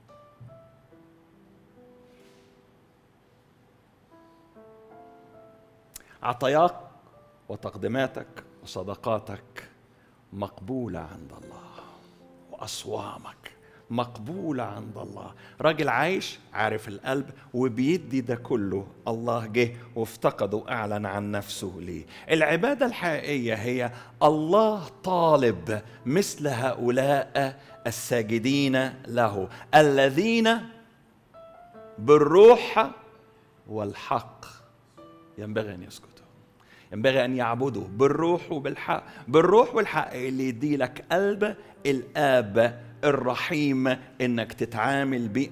عطاياك وتقديماتك وصدقاتك مقبولة عند الله وأصوامك مقبولة عند الله راجل عايش عارف القلب وبيدي ده كله الله جه وافتقده وأعلن عن نفسه ليه العبادة الحقيقية هي الله طالب مثل هؤلاء الساجدين له الذين بالروح والحق ينبغي أن يسكتوا ينبغي أن يعبدوا بالروح وبالحق بالروح والحق اللي يدي لك قلب الآب الرحيم إنك تتعامل بيه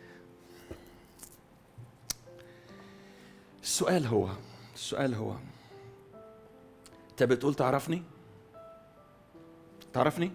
السؤال هو السؤال هو انت بتقول تعرفني تعرفني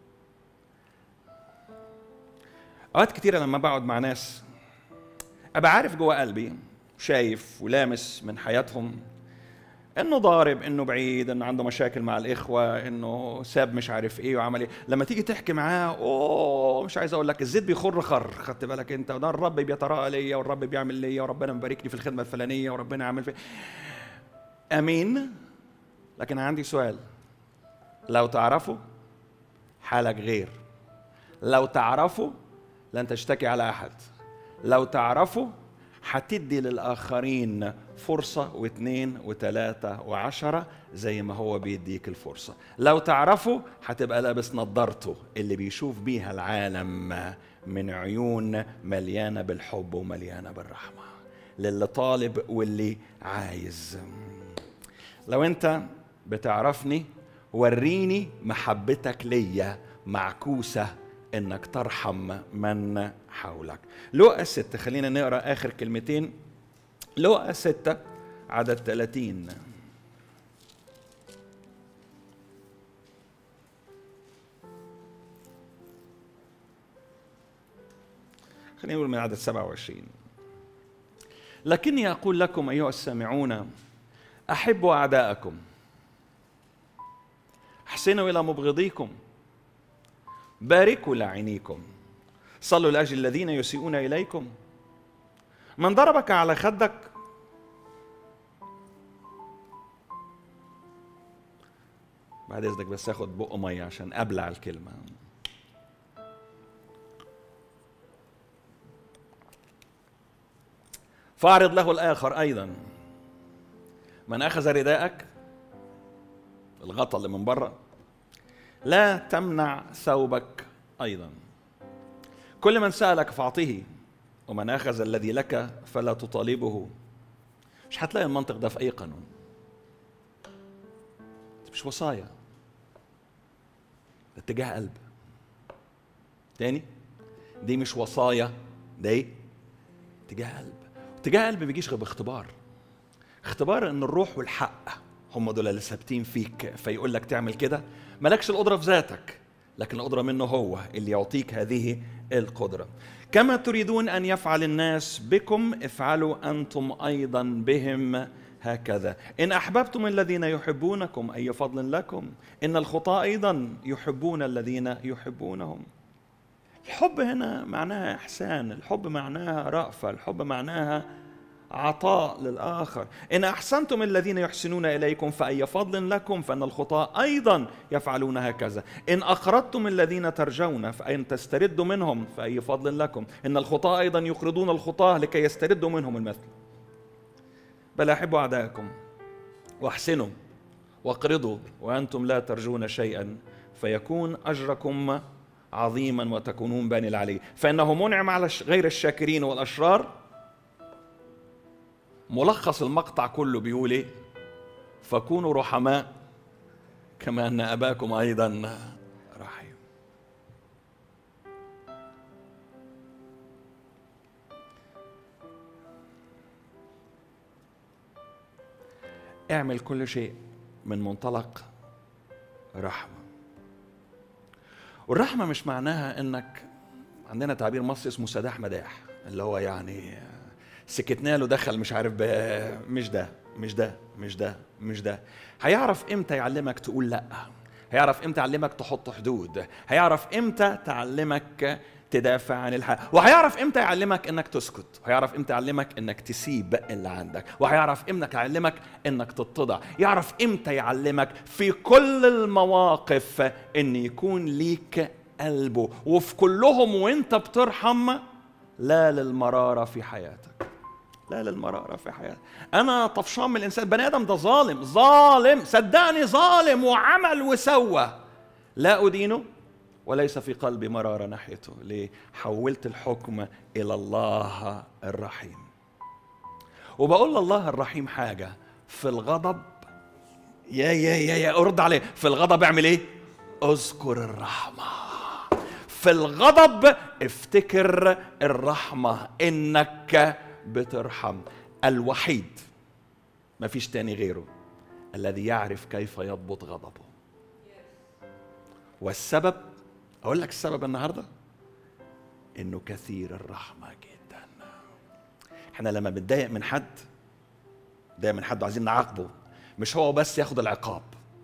اوقات كتيرة لما بقعد مع ناس ابقى عارف جوه قلبي شايف ولامس من حياتهم انه ضارب انه بعيد انه عنده مشاكل مع الاخوه انه ساب مش عارف ايه وعمل ايه لما تيجي تحكي معاه اوه مش عايز اقول لك الزيت بيخر خر خدت بالك انت وده الرب بيتراءى ليا والرب بيعمل ليا وربنا مباركني في الخدمه الفلانيه وربنا عامل في امين لكن عندي سؤال لو تعرفوا حالك غير لو تعرفوا لن تشتكي على احد لو تعرفوا هتدي للآخرين فرصة واثنين وثلاثة وعشرة زي ما هو بيديك الفرصة لو تعرفوا هتبقى لابس نظارته اللي بيشوف بيها العالم من عيون مليانة بالحب ومليانة بالرحمة للي طالب واللي عايز لو انت بتعرفني وريني محبتك ليا معكوسة انك ترحم من حولك لوقا ستة خلينا نقرا اخر كلمتين لوقا ستة عدد 30 خلينا نقول من عدد 27 لكني اقول لكم ايها السامعون احبوا اعداءكم احسنوا الى مبغضيكم باركوا لعينيكم صلوا لاجل الذين يسيئون اليكم من ضربك على خدك بعد اذنك بس اخد بق ميه عشان ابلع الكلمه فاعرض له الاخر ايضا من اخذ رداءك الغطا اللي من بره لا تمنع ثوبك ايضا كل من سالك فاعطه ومن اخذ الذي لك فلا تطالبه مش هتلاقي المنطق ده في اي قانون مش وصايا اتجاه قلب تاني دي مش وصايا ده ايه اتجاه قلب اتجاه قلب بيجيش غير باختبار اختبار ان الروح والحق هم دول اللي ثابتين فيك فيقول لك تعمل كده مالكش القدره في ذاتك لكن القدره منه هو اللي يعطيك هذه القدره كما تريدون ان يفعل الناس بكم افعلوا انتم ايضا بهم هكذا ان احببتم الذين يحبونكم اي فضل لكم ان الخطاة ايضا يحبون الذين يحبونهم الحب هنا معناها احسان الحب معناها رأفة الحب معناها عطاء للآخر إن أحسنتم الذين يحسنون إليكم فأي فضل لكم فإن الخطاة أيضا يفعلون هكذا إن أقرضتم الذين ترجون فإن تستردوا منهم فأي فضل لكم إن الخطاة أيضا يقرضون الخطاة لكي يستردوا منهم المثل بل أحبوا أعداءكم واحسنوا واقرضوا وأنتم لا ترجون شيئا فيكون أجركم عظيما وتكونون بني العلي فإنه منعم على غير الشاكرين والأشرار ملخص المقطع كله بيقول ايه فكونوا رحماء كما ان اباكم ايضا رحيم اعمل كل شيء من منطلق رحمه والرحمه مش معناها انك عندنا تعبير مصري اسمه سداح مداح اللي هو يعني سكتنا له دخل مش عارف مش ده مش ده مش ده مش ده هيعرف امتى يعلمك تقول لا هيعرف امتى يعلمك تحط حدود هيعرف امتى تعلمك تدافع عن الحق وهيعرف امتى يعلمك انك تسكت وهيعرف امتى يعلمك انك تسيب اللي عندك وهيعرف امتى يعلمك انك تتضع يعرف امتى يعلمك في كل المواقف ان يكون ليك قلبه وفي كلهم وانت بترحم لا للمرارة في حياتك لا للمرارة في حياتك أنا طفشان من الإنسان بني آدم ده ظالم ظالم صدقني ظالم وعمل وسوى لا أدينه وليس في قلبي مرارة ناحيته ليه؟ حولت الحكم إلى الله الرحيم وبقول لله الرحيم حاجة في الغضب يا يا يا يا ارد عليه في الغضب اعمل ايه اذكر الرحمه في الغضب افتكر الرحمه انك بترحم الوحيد ما فيش تاني غيره الذي يعرف كيف يضبط غضبه والسبب اقول لك السبب النهارده انه كثير الرحمه جدا احنا لما بنتضايق من حد ده من حد عايزين نعاقبه مش هو بس ياخد العقاب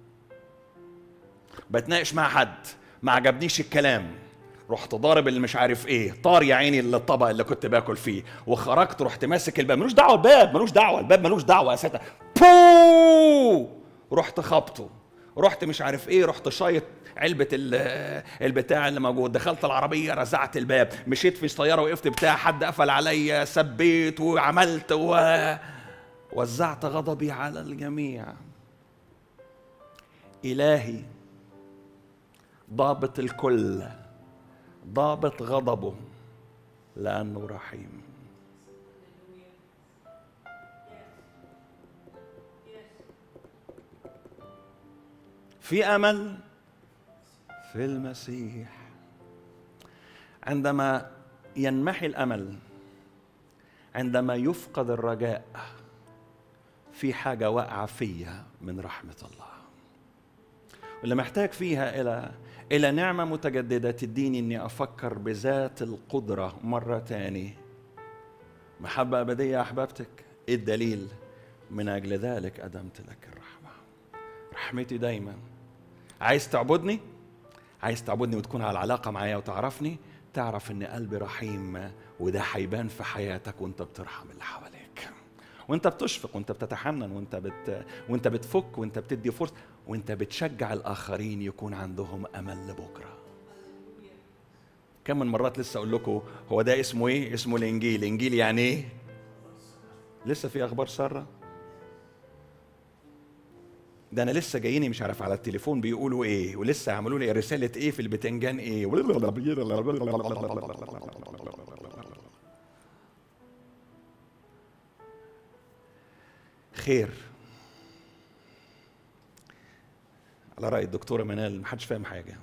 بتناقش مع حد ما عجبنيش الكلام رحت ضارب اللي مش عارف ايه طار يا عيني الطبق اللي كنت باكل فيه وخرجت رحت ماسك الباب ملوش دعوه الباب ملوش دعوه الباب ملوش دعوه اساسا بو رحت خبطه رحت مش عارف ايه رحت شايط علبة البتاع اللي موجود دخلت العربية رزعت الباب مشيت في الطيارة وقفت بتاع حد قفل عليا سبيت وعملت و... وزعت غضبي على الجميع إلهي ضابط الكل ضابط غضبه لأنه رحيم في امل في المسيح عندما ينمحي الامل عندما يفقد الرجاء في حاجه واقعه فيا من رحمه الله واللي محتاج فيها الى الى نعمه متجدده تديني اني افكر بذات القدره مره تاني محبه ابديه احببتك ايه الدليل من اجل ذلك ادمت لك الرحمه رحمتي دايما عايز تعبدني عايز تعبدني وتكون على علاقه معايا وتعرفني تعرف ان قلبي رحيم وده هيبان في حياتك وانت بترحم اللي حواليك وانت بتشفق وانت بتتحنن وانت بت وانت بتفك وانت بتدي فرصه وانت بتشجع الاخرين يكون عندهم امل لبكره كم من مرات لسه اقول لكم هو ده اسمه ايه اسمه الانجيل انجيل يعني ايه لسه في اخبار ساره ده انا لسه جاييني مش عارف على التليفون بيقولوا ايه ولسه عملوا لي رساله ايه في البتنجان ايه خير على راي الدكتوره منال محدش فاهم حاجه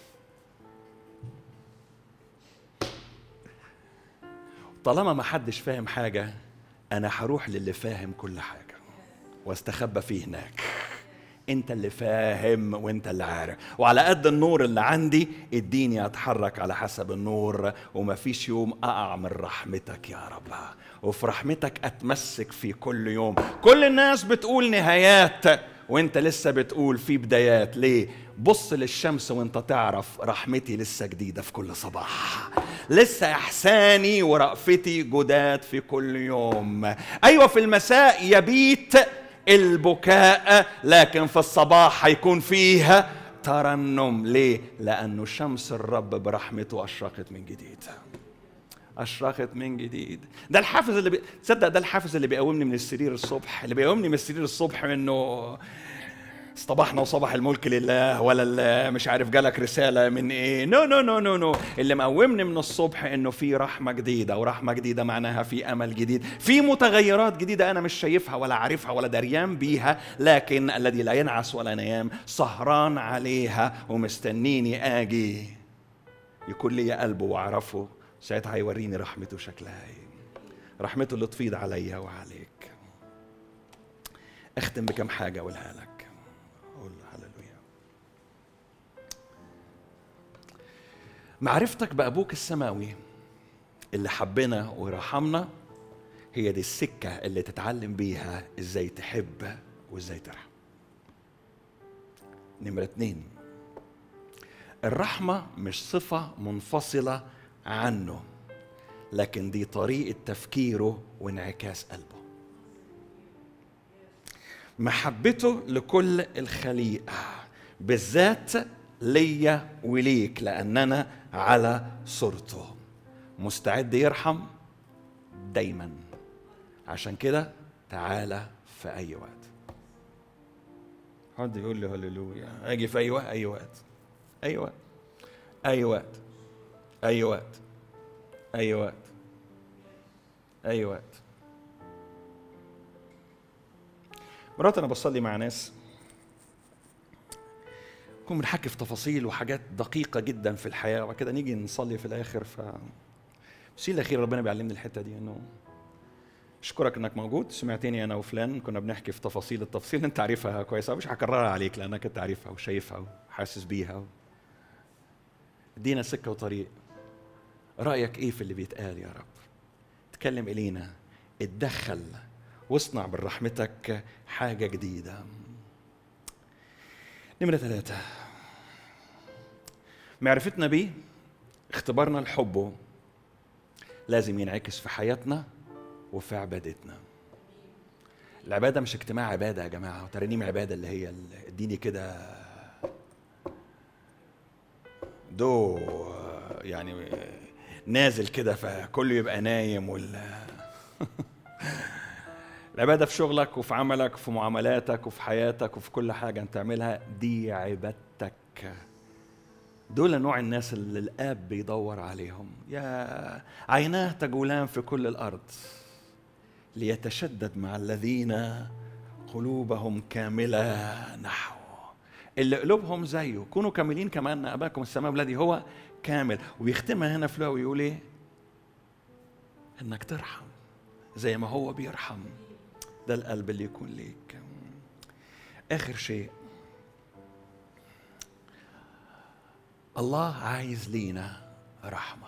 طالما ما حدش فاهم حاجه انا هروح للي فاهم كل حاجه واستخبى فيه هناك انت اللي فاهم وانت اللي عارف وعلى قد النور اللي عندي اديني اتحرك على حسب النور ومفيش يوم اقع من رحمتك يا رب وفي رحمتك اتمسك في كل يوم كل الناس بتقول نهايات وانت لسه بتقول في بدايات ليه بص للشمس وانت تعرف رحمتي لسه جديدة في كل صباح لسه إحساني ورأفتي جداد في كل يوم أيوة في المساء يبيت البكاء لكن في الصباح هيكون فيها ترنم ليه لأنه شمس الرب برحمته أشرقت من جديد أشرقت من جديد ده الحافز اللي بي... تصدق ده الحافز اللي بيقومني من السرير الصبح اللي بيقومني من السرير الصبح انه اصطبحنا وصبح الملك لله ولا مش عارف جالك رسالة من ايه نو نو نو نو نو اللي مقومني من الصبح انه في رحمة جديدة ورحمة جديدة معناها في امل جديد في متغيرات جديدة انا مش شايفها ولا عارفها ولا دريان بيها لكن الذي لا ينعس ولا ينام سهران عليها ومستنيني اجي يكون لي قلبه واعرفه ساعتها هيوريني رحمته شكلها ايه رحمته اللي تفيض عليا وعليك اختم بكم حاجة اقولها لك قول هللويا معرفتك بأبوك السماوي اللي حبنا ورحمنا هي دي السكة اللي تتعلم بيها ازاي تحب وازاي ترحم نمرة اتنين الرحمة مش صفة منفصلة عنه لكن دي طريقة تفكيره وانعكاس قلبه محبته لكل الخليقة بالذات ليا وليك لأننا على صورته مستعد يرحم دايما عشان كده تعالى في أي وقت حد يقول لي هللويا أجي في أي وقت أي وقت أي وقت أي وقت أي وقت أي وقت أي وقت مرات أنا بصلي مع ناس نكون بنحكي في تفاصيل وحاجات دقيقة جدا في الحياة وبعد كده نيجي نصلي في الآخر ف التفصيل الأخير ربنا بيعلمني الحتة دي إنه أشكرك إنك موجود سمعتني أنا وفلان كنا بنحكي في تفاصيل التفاصيل أنت عارفها كويسة مش هكررها عليك لأنك أنت عارفها وشايفها وحاسس بيها ادينا سكة وطريق رأيك إيه في اللي بيتقال يا رب تكلم إلينا اتدخل واصنع من رحمتك حاجة جديدة نمرة ثلاثة معرفتنا بيه اختبارنا لحبه لازم ينعكس في حياتنا وفي عبادتنا العبادة مش اجتماع عبادة يا جماعة وترانيم عبادة اللي هي اديني كده دو يعني نازل كده فكله يبقى نايم ولا العباده في شغلك وفي عملك وفي معاملاتك وفي حياتك وفي كل حاجه انت تعملها دي عبادتك دول نوع الناس اللي الاب بيدور عليهم يا عيناه تجولان في كل الارض ليتشدد مع الذين قلوبهم كامله نحو اللي قلوبهم زيه كونوا كاملين كما ان اباكم السماء الذي هو كامل ويختمها هنا في ويقول ايه انك ترحم زي ما هو بيرحم ده القلب اللي يكون ليك اخر شيء الله عايز لينا رحمه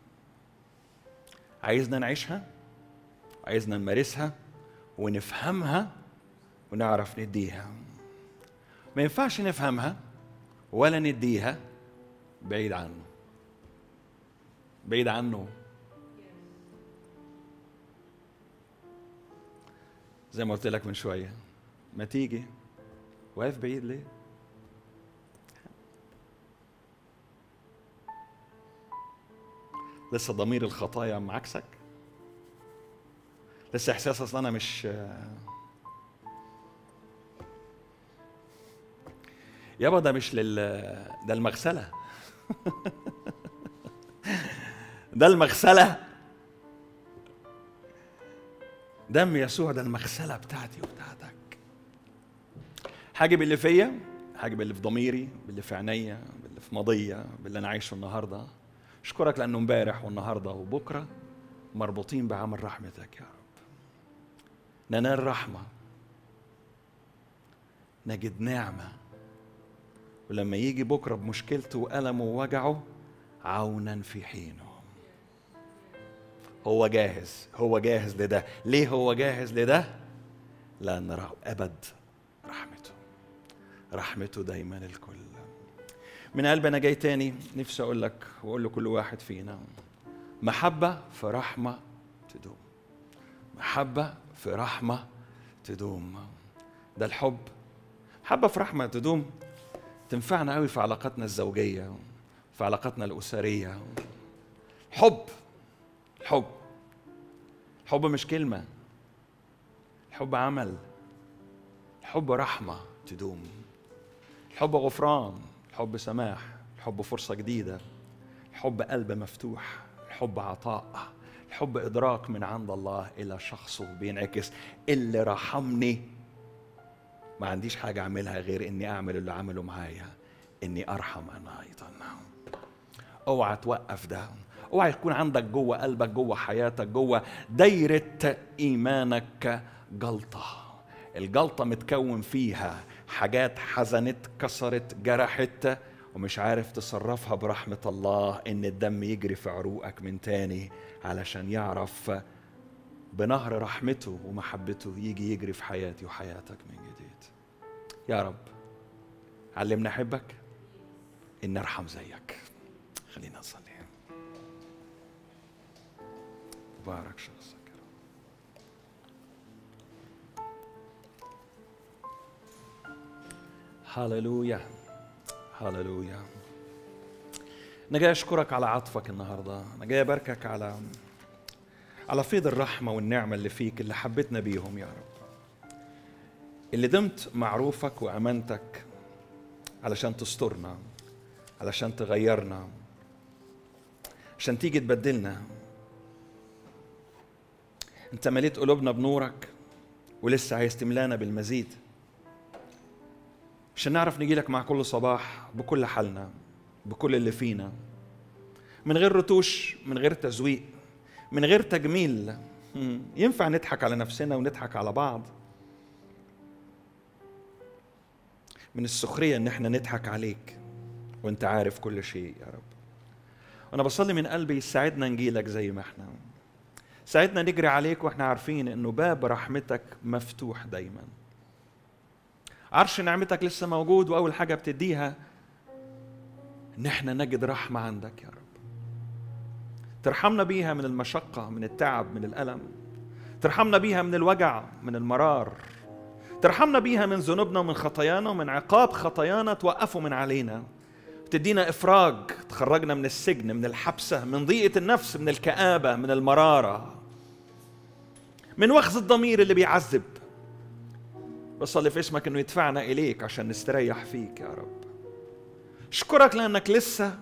عايزنا نعيشها عايزنا نمارسها ونفهمها ونعرف نديها ما ينفعش نفهمها ولا نديها بعيد عنه بعيد عنه زي ما قلت لك من شويه ما تيجي واقف بعيد ليه لسه ضمير الخطايا معكسك لسه احساس اصلا انا مش يابا ده مش لل ده المغسله ده المغسله دم يسوع ده المغسله بتاعتي وبتاعتك حاجه باللي فيا حاجه باللي في ضميري باللي في عينيا باللي في ماضيه باللي انا عايشه النهارده اشكرك لانه امبارح والنهارده وبكره مربوطين بعمل رحمتك يا رب ننال رحمه نجد نعمه ولما يجي بكره بمشكلته وألمه ووجعه عونا في حينه هو جاهز هو جاهز لده ليه هو جاهز لده لأن أبد رحمته رحمته دايما الكل من قلب أنا جاي تاني نفسي أقول لك وأقول لكل واحد فينا محبة في رحمة تدوم محبة في رحمة تدوم ده الحب حبة في رحمة تدوم تنفعنا قوي في علاقاتنا الزوجية في علاقاتنا الأسرية حب الحب الحب مش كلمة الحب عمل الحب رحمة تدوم الحب غفران الحب سماح الحب فرصة جديدة الحب قلب مفتوح الحب عطاء الحب إدراك من عند الله إلى شخصه بينعكس اللي رحمني ما عنديش حاجة أعملها غير إني أعمل اللي عمله معايا إني أرحم أنا أيضا اوعى توقف ده اوعى يكون عندك جوه قلبك جوه حياتك جوه دايرة إيمانك جلطة الجلطة متكون فيها حاجات حزنت كسرت جرحت ومش عارف تصرفها برحمة الله إن الدم يجري في عروقك من تاني علشان يعرف بنهر رحمته ومحبته يجي يجري في حياتي وحياتك من جديد يا رب علمنا أحبك إن أرحم زيك خلينا نصلي بارك شخصك يا رب هللويا هللويا انا جاي اشكرك على عطفك النهارده انا جاي اباركك على على فيض الرحمه والنعمه اللي فيك اللي حبيتنا بيهم يا رب اللي دمت معروفك وامانتك علشان تسترنا علشان تغيرنا عشان تيجي تبدلنا انت مليت قلوبنا بنورك ولسه عايز تملانا بالمزيد عشان نعرف نجي لك مع كل صباح بكل حالنا بكل اللي فينا من غير رتوش من غير تزويق من غير تجميل ينفع نضحك على نفسنا ونضحك على بعض من السخريه ان احنا نضحك عليك وانت عارف كل شيء يا رب وانا بصلي من قلبي ساعدنا نجيلك زي ما احنا ساعدنا نجري عليك واحنا عارفين انه باب رحمتك مفتوح دايما عرش نعمتك لسه موجود واول حاجه بتديها ان احنا نجد رحمه عندك يا رب ترحمنا بيها من المشقه من التعب من الالم ترحمنا بيها من الوجع من المرار ترحمنا بيها من ذنوبنا ومن خطايانا ومن عقاب خطايانا توقفوا من علينا تدينا افراج تخرجنا من السجن من الحبسه من ضيقه النفس من الكابه من المراره من وخز الضمير اللي بيعذب بصلي في اسمك انه يدفعنا اليك عشان نستريح فيك يا رب اشكرك لانك لسه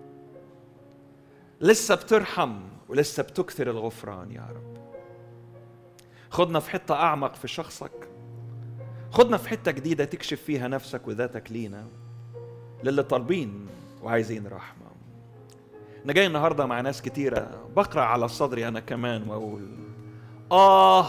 لسه بترحم ولسه بتكثر الغفران يا رب خدنا في حته اعمق في شخصك خدنا في حته جديده تكشف فيها نفسك وذاتك لينا للي طالبين وعايزين رحمه انا جاي النهارده مع ناس كتيره بقرا على صدري انا كمان واقول اه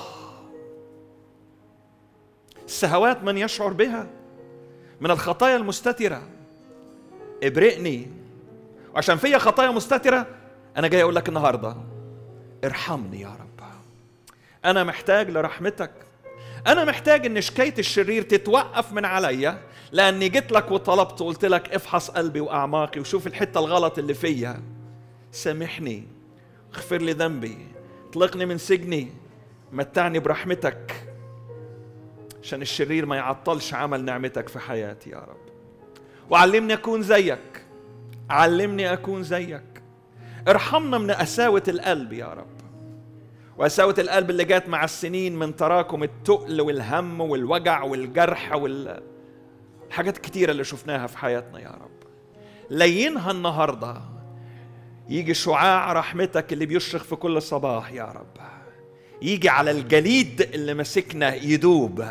السهوات من يشعر بها من الخطايا المستتره ابرئني وعشان فيا خطايا مستتره انا جاي اقول لك النهارده ارحمني يا رب انا محتاج لرحمتك انا محتاج ان شكايه الشرير تتوقف من عليا لاني جيت لك وطلبت وقلت لك افحص قلبي واعماقي وشوف الحته الغلط اللي فيا سامحني اغفر لي ذنبي اطلقني من سجني متعني برحمتك عشان الشرير ما يعطلش عمل نعمتك في حياتي يا رب وعلمني اكون زيك علمني اكون زيك ارحمنا من قساوه القلب يا رب وقساوة القلب اللي جات مع السنين من تراكم التقل والهم والوجع والجرح والحاجات الكتيرة اللي شفناها في حياتنا يا رب لينها النهاردة يجي شعاع رحمتك اللي بيشرق في كل صباح يا رب يجي على الجليد اللي ماسكنا يدوب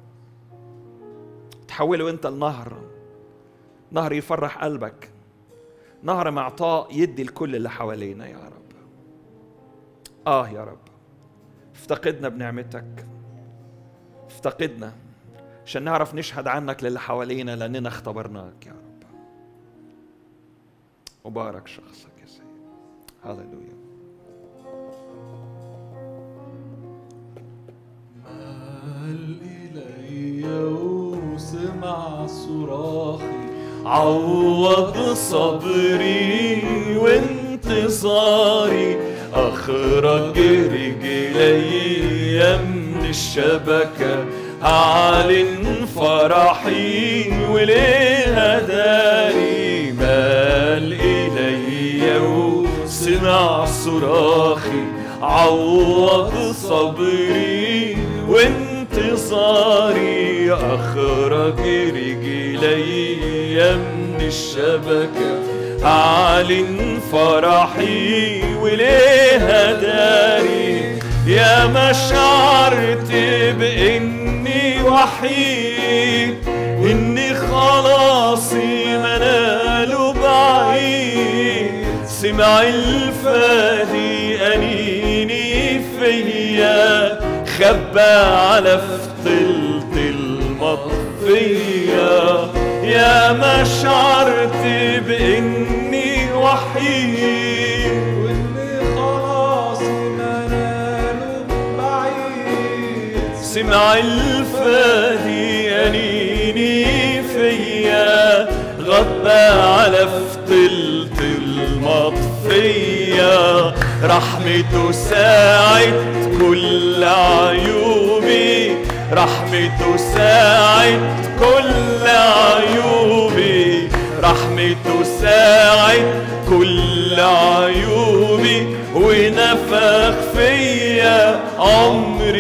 تحوله انت لنهر نهر يفرح قلبك نهر معطاء يدي الكل اللي حوالينا يا رب اه يا رب افتقدنا بنعمتك افتقدنا عشان نعرف نشهد عنك للي حوالينا لاننا اختبرناك يا رب مبارك شخصك يا سيد هللويا مال إلي وسمع صراخي عوض صبري وانتصاري أخرج رجلي من الشبكة أعلن فرحي وليه داري مال إلي وسمع صراخي عوض صبري وانتصاري أخرج رجلي من الشبكة أعلن فرحي وليه داري يا ما شعرت بإني وحيد إني خلاصي مناله بعيد سمع الفادي أنيني فيا خبى على فتلت المطفية يا ما شعرت بإني وحيد وإني خلاص مناله بعيد سمع الفادي أنيني فيا غطى على فتلت المطفية رحمته ساعد كل عيوبي رحمته ساعد كل عيوبي رحمته ساعد كل عيوبي ونفخ فيا عمر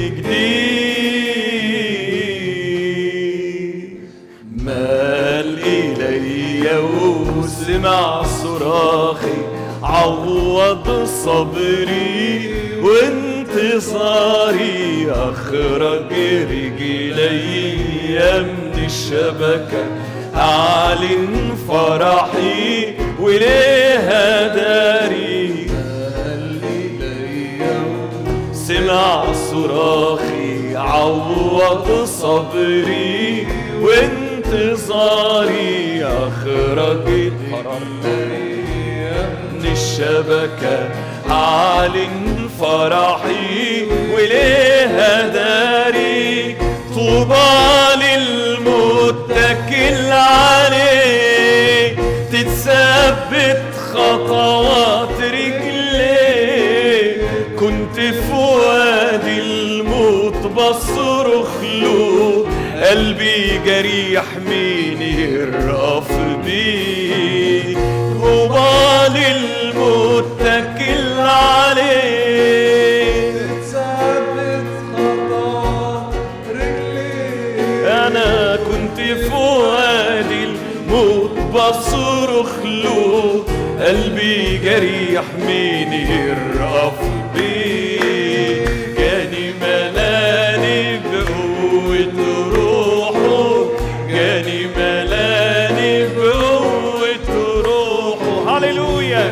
جديد مال إلي وسمع صراخي عوض صبري وانتصاري أخرج رجلي من الشبكة أعلن فرحي وليها داري مال إلي سمع صراخي عوض صبري وانتظاري أخرج من الشبكة أعلن فرحي وليها داري طوبى للمتكل عليه تتثبت خطوات رجليه كنت في وادي الموت بصرخ له قلبي جريح مين يرقف بيه طوبى للمتكل عليه ثابت خطوات رجلي انا كنت في وادي الموت بصرخ له قلبي جريح مين يرقف بيه جاني ملاني بقوة روحه جاني ملاني بقوة روحه هللويا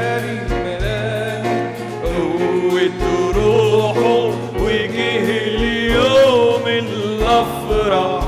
قوة روحه وجه اليوم اللي افرح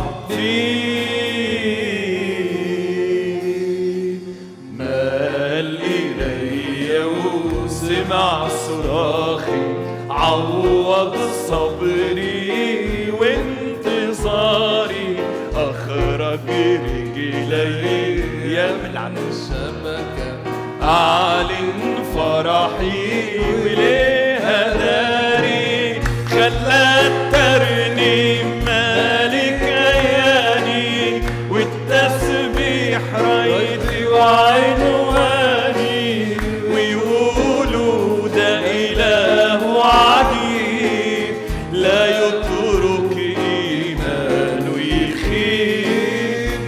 فيه مال إلي وسمع صراخي عوض صبري وانتصاري أخرج رجلي من عن الشبكة أعلن فرحي وليها داري خلت ترنيم مالك أياني والتسبيح رايتي وعنواني ويقولوا ده إله عجيب لا يترك إيمانه يخيب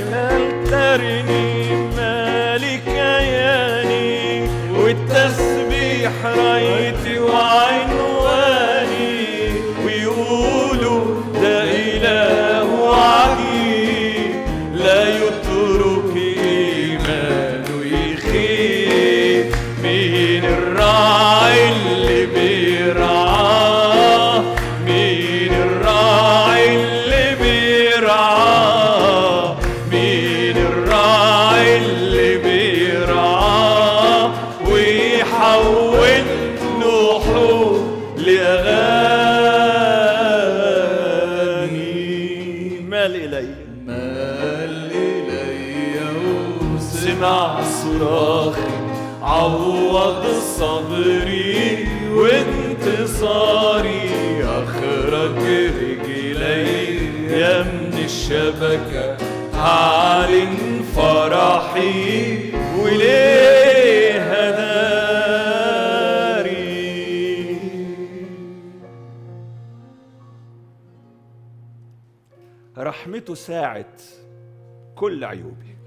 الترنيم مالك ياني والتسبيح رايتي وعنواني ويقولوا ده إله عجيب لا يترك إيمانه يخيب مين الراعي اللي بيرعاه مين الراعي اللي بيرعاه مين الراعي اللي بيرعاه ويحول نوحه لأغاني مال إلي مال إلي سمع صراخي عوض صبري وانتصاري اخرج رجلي يا من الشبكة هعلن فرحي وليه داري رحمته ساعت كل عيوبي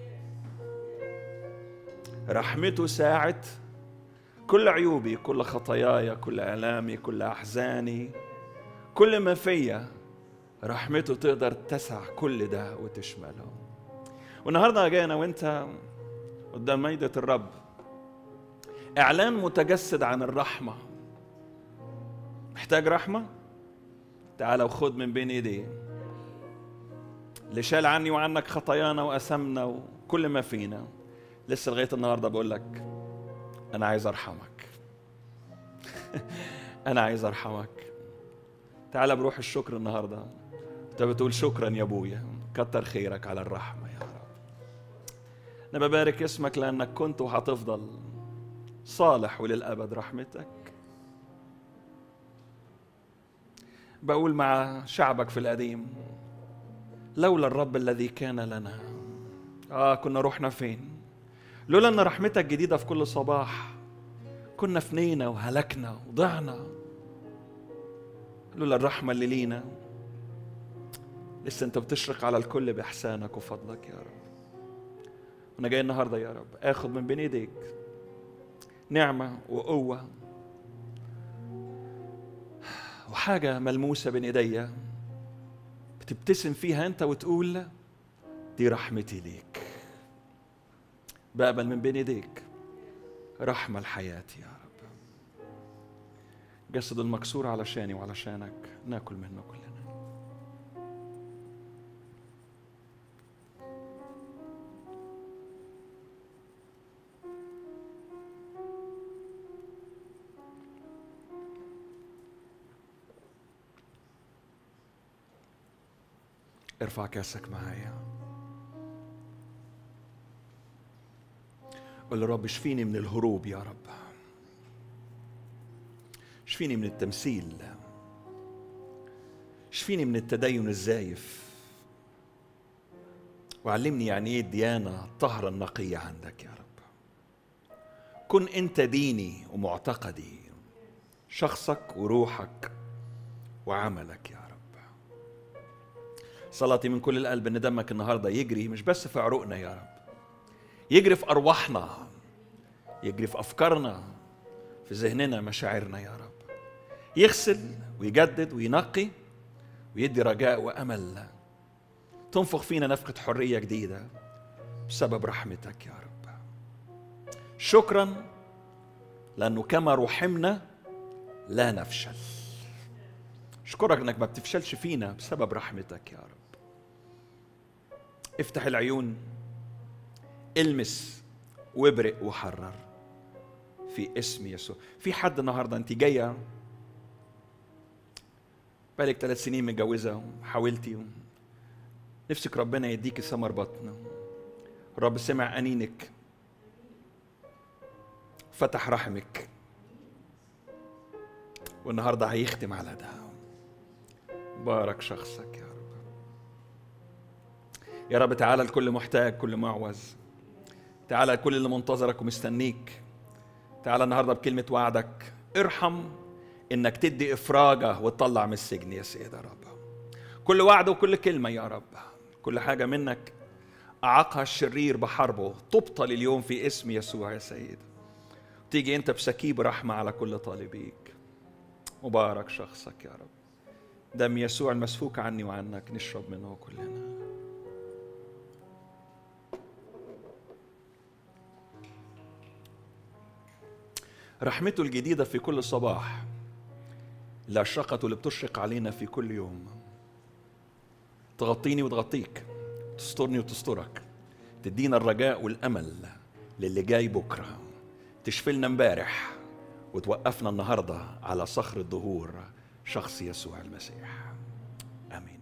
رحمته ساعت كل عيوبي كل خطاياي كل آلامي كل أحزاني كل ما فيا رحمته تقدر تسع كل ده وتشمله والنهارده جاي انا وانت قدام ميدة الرب اعلان متجسد عن الرحمة محتاج رحمة تعال وخد من بين ايديه اللي شال عني وعنك خطايانا وأثمنا وكل ما فينا لسه لغاية النهاردة بقول لك أنا عايز أرحمك أنا عايز أرحمك تعال بروح الشكر النهاردة أنت بتقول شكرا يا أبويا كتر خيرك على الرحمة يا رب أنا ببارك اسمك لأنك كنت وهتفضل صالح وللأبد رحمتك بقول مع شعبك في القديم لولا الرب الذي كان لنا اه كنا رحنا فين لولا ان رحمتك جديده في كل صباح كنا فنينا وهلكنا وضعنا لولا الرحمه اللي لينا لسه انت بتشرق على الكل باحسانك وفضلك يا رب وانا جاي النهارده يا رب اخد من بين ايديك نعمه وقوه وحاجه ملموسه بين ايديا بتبتسم فيها انت وتقول دي رحمتي ليك بقبل من بين ايديك رحمه لحياتي يا رب جسد المكسور علشاني وعلشانك ناكل منه كلنا ارفع كاسك معايا قول رب اشفيني من الهروب يا رب اشفيني من التمثيل اشفيني من التدين الزايف وعلمني يعني ايه الديانة الطهرة النقية عندك يا رب كن انت ديني ومعتقدي شخصك وروحك وعملك يا رب صلاتي من كل القلب ان دمك النهارده يجري مش بس في عروقنا يا رب يجري في ارواحنا يجري في افكارنا في ذهننا مشاعرنا يا رب يغسل ويجدد وينقي ويدي رجاء وامل تنفخ فينا نفخه حريه جديده بسبب رحمتك يا رب شكرا لانه كما رحمنا لا نفشل اشكرك انك ما بتفشلش فينا بسبب رحمتك يا رب افتح العيون المس وابرق وحرر في اسم يسوع في حد النهارده انت جايه بقالك ثلاث سنين متجوزه وحاولتي و... نفسك ربنا يديكي ثمر بطن الرب سمع انينك فتح رحمك والنهارده هيختم على ده بارك شخصك يا رب يا رب تعالى لكل محتاج كل معوز تعالى لكل اللي منتظرك ومستنيك تعالى النهارده بكلمه وعدك ارحم انك تدي افراجه وتطلع من السجن يا سيد يا رب كل وعد وكل كلمه يا رب كل حاجه منك اعاقها الشرير بحربه تبطل اليوم في اسم يسوع يا سيد تيجي انت بسكيب رحمه على كل طالبيك مبارك شخصك يا رب دم يسوع المسفوك عني وعنك نشرب منه كلنا رحمته الجديدة في كل صباح اللي أشرقت واللي بتشرق علينا في كل يوم تغطيني وتغطيك تسترني وتسترك تدينا الرجاء والأمل للي جاي بكرة تشفلنا امبارح وتوقفنا النهاردة على صخر الظهور شخص يسوع المسيح آمين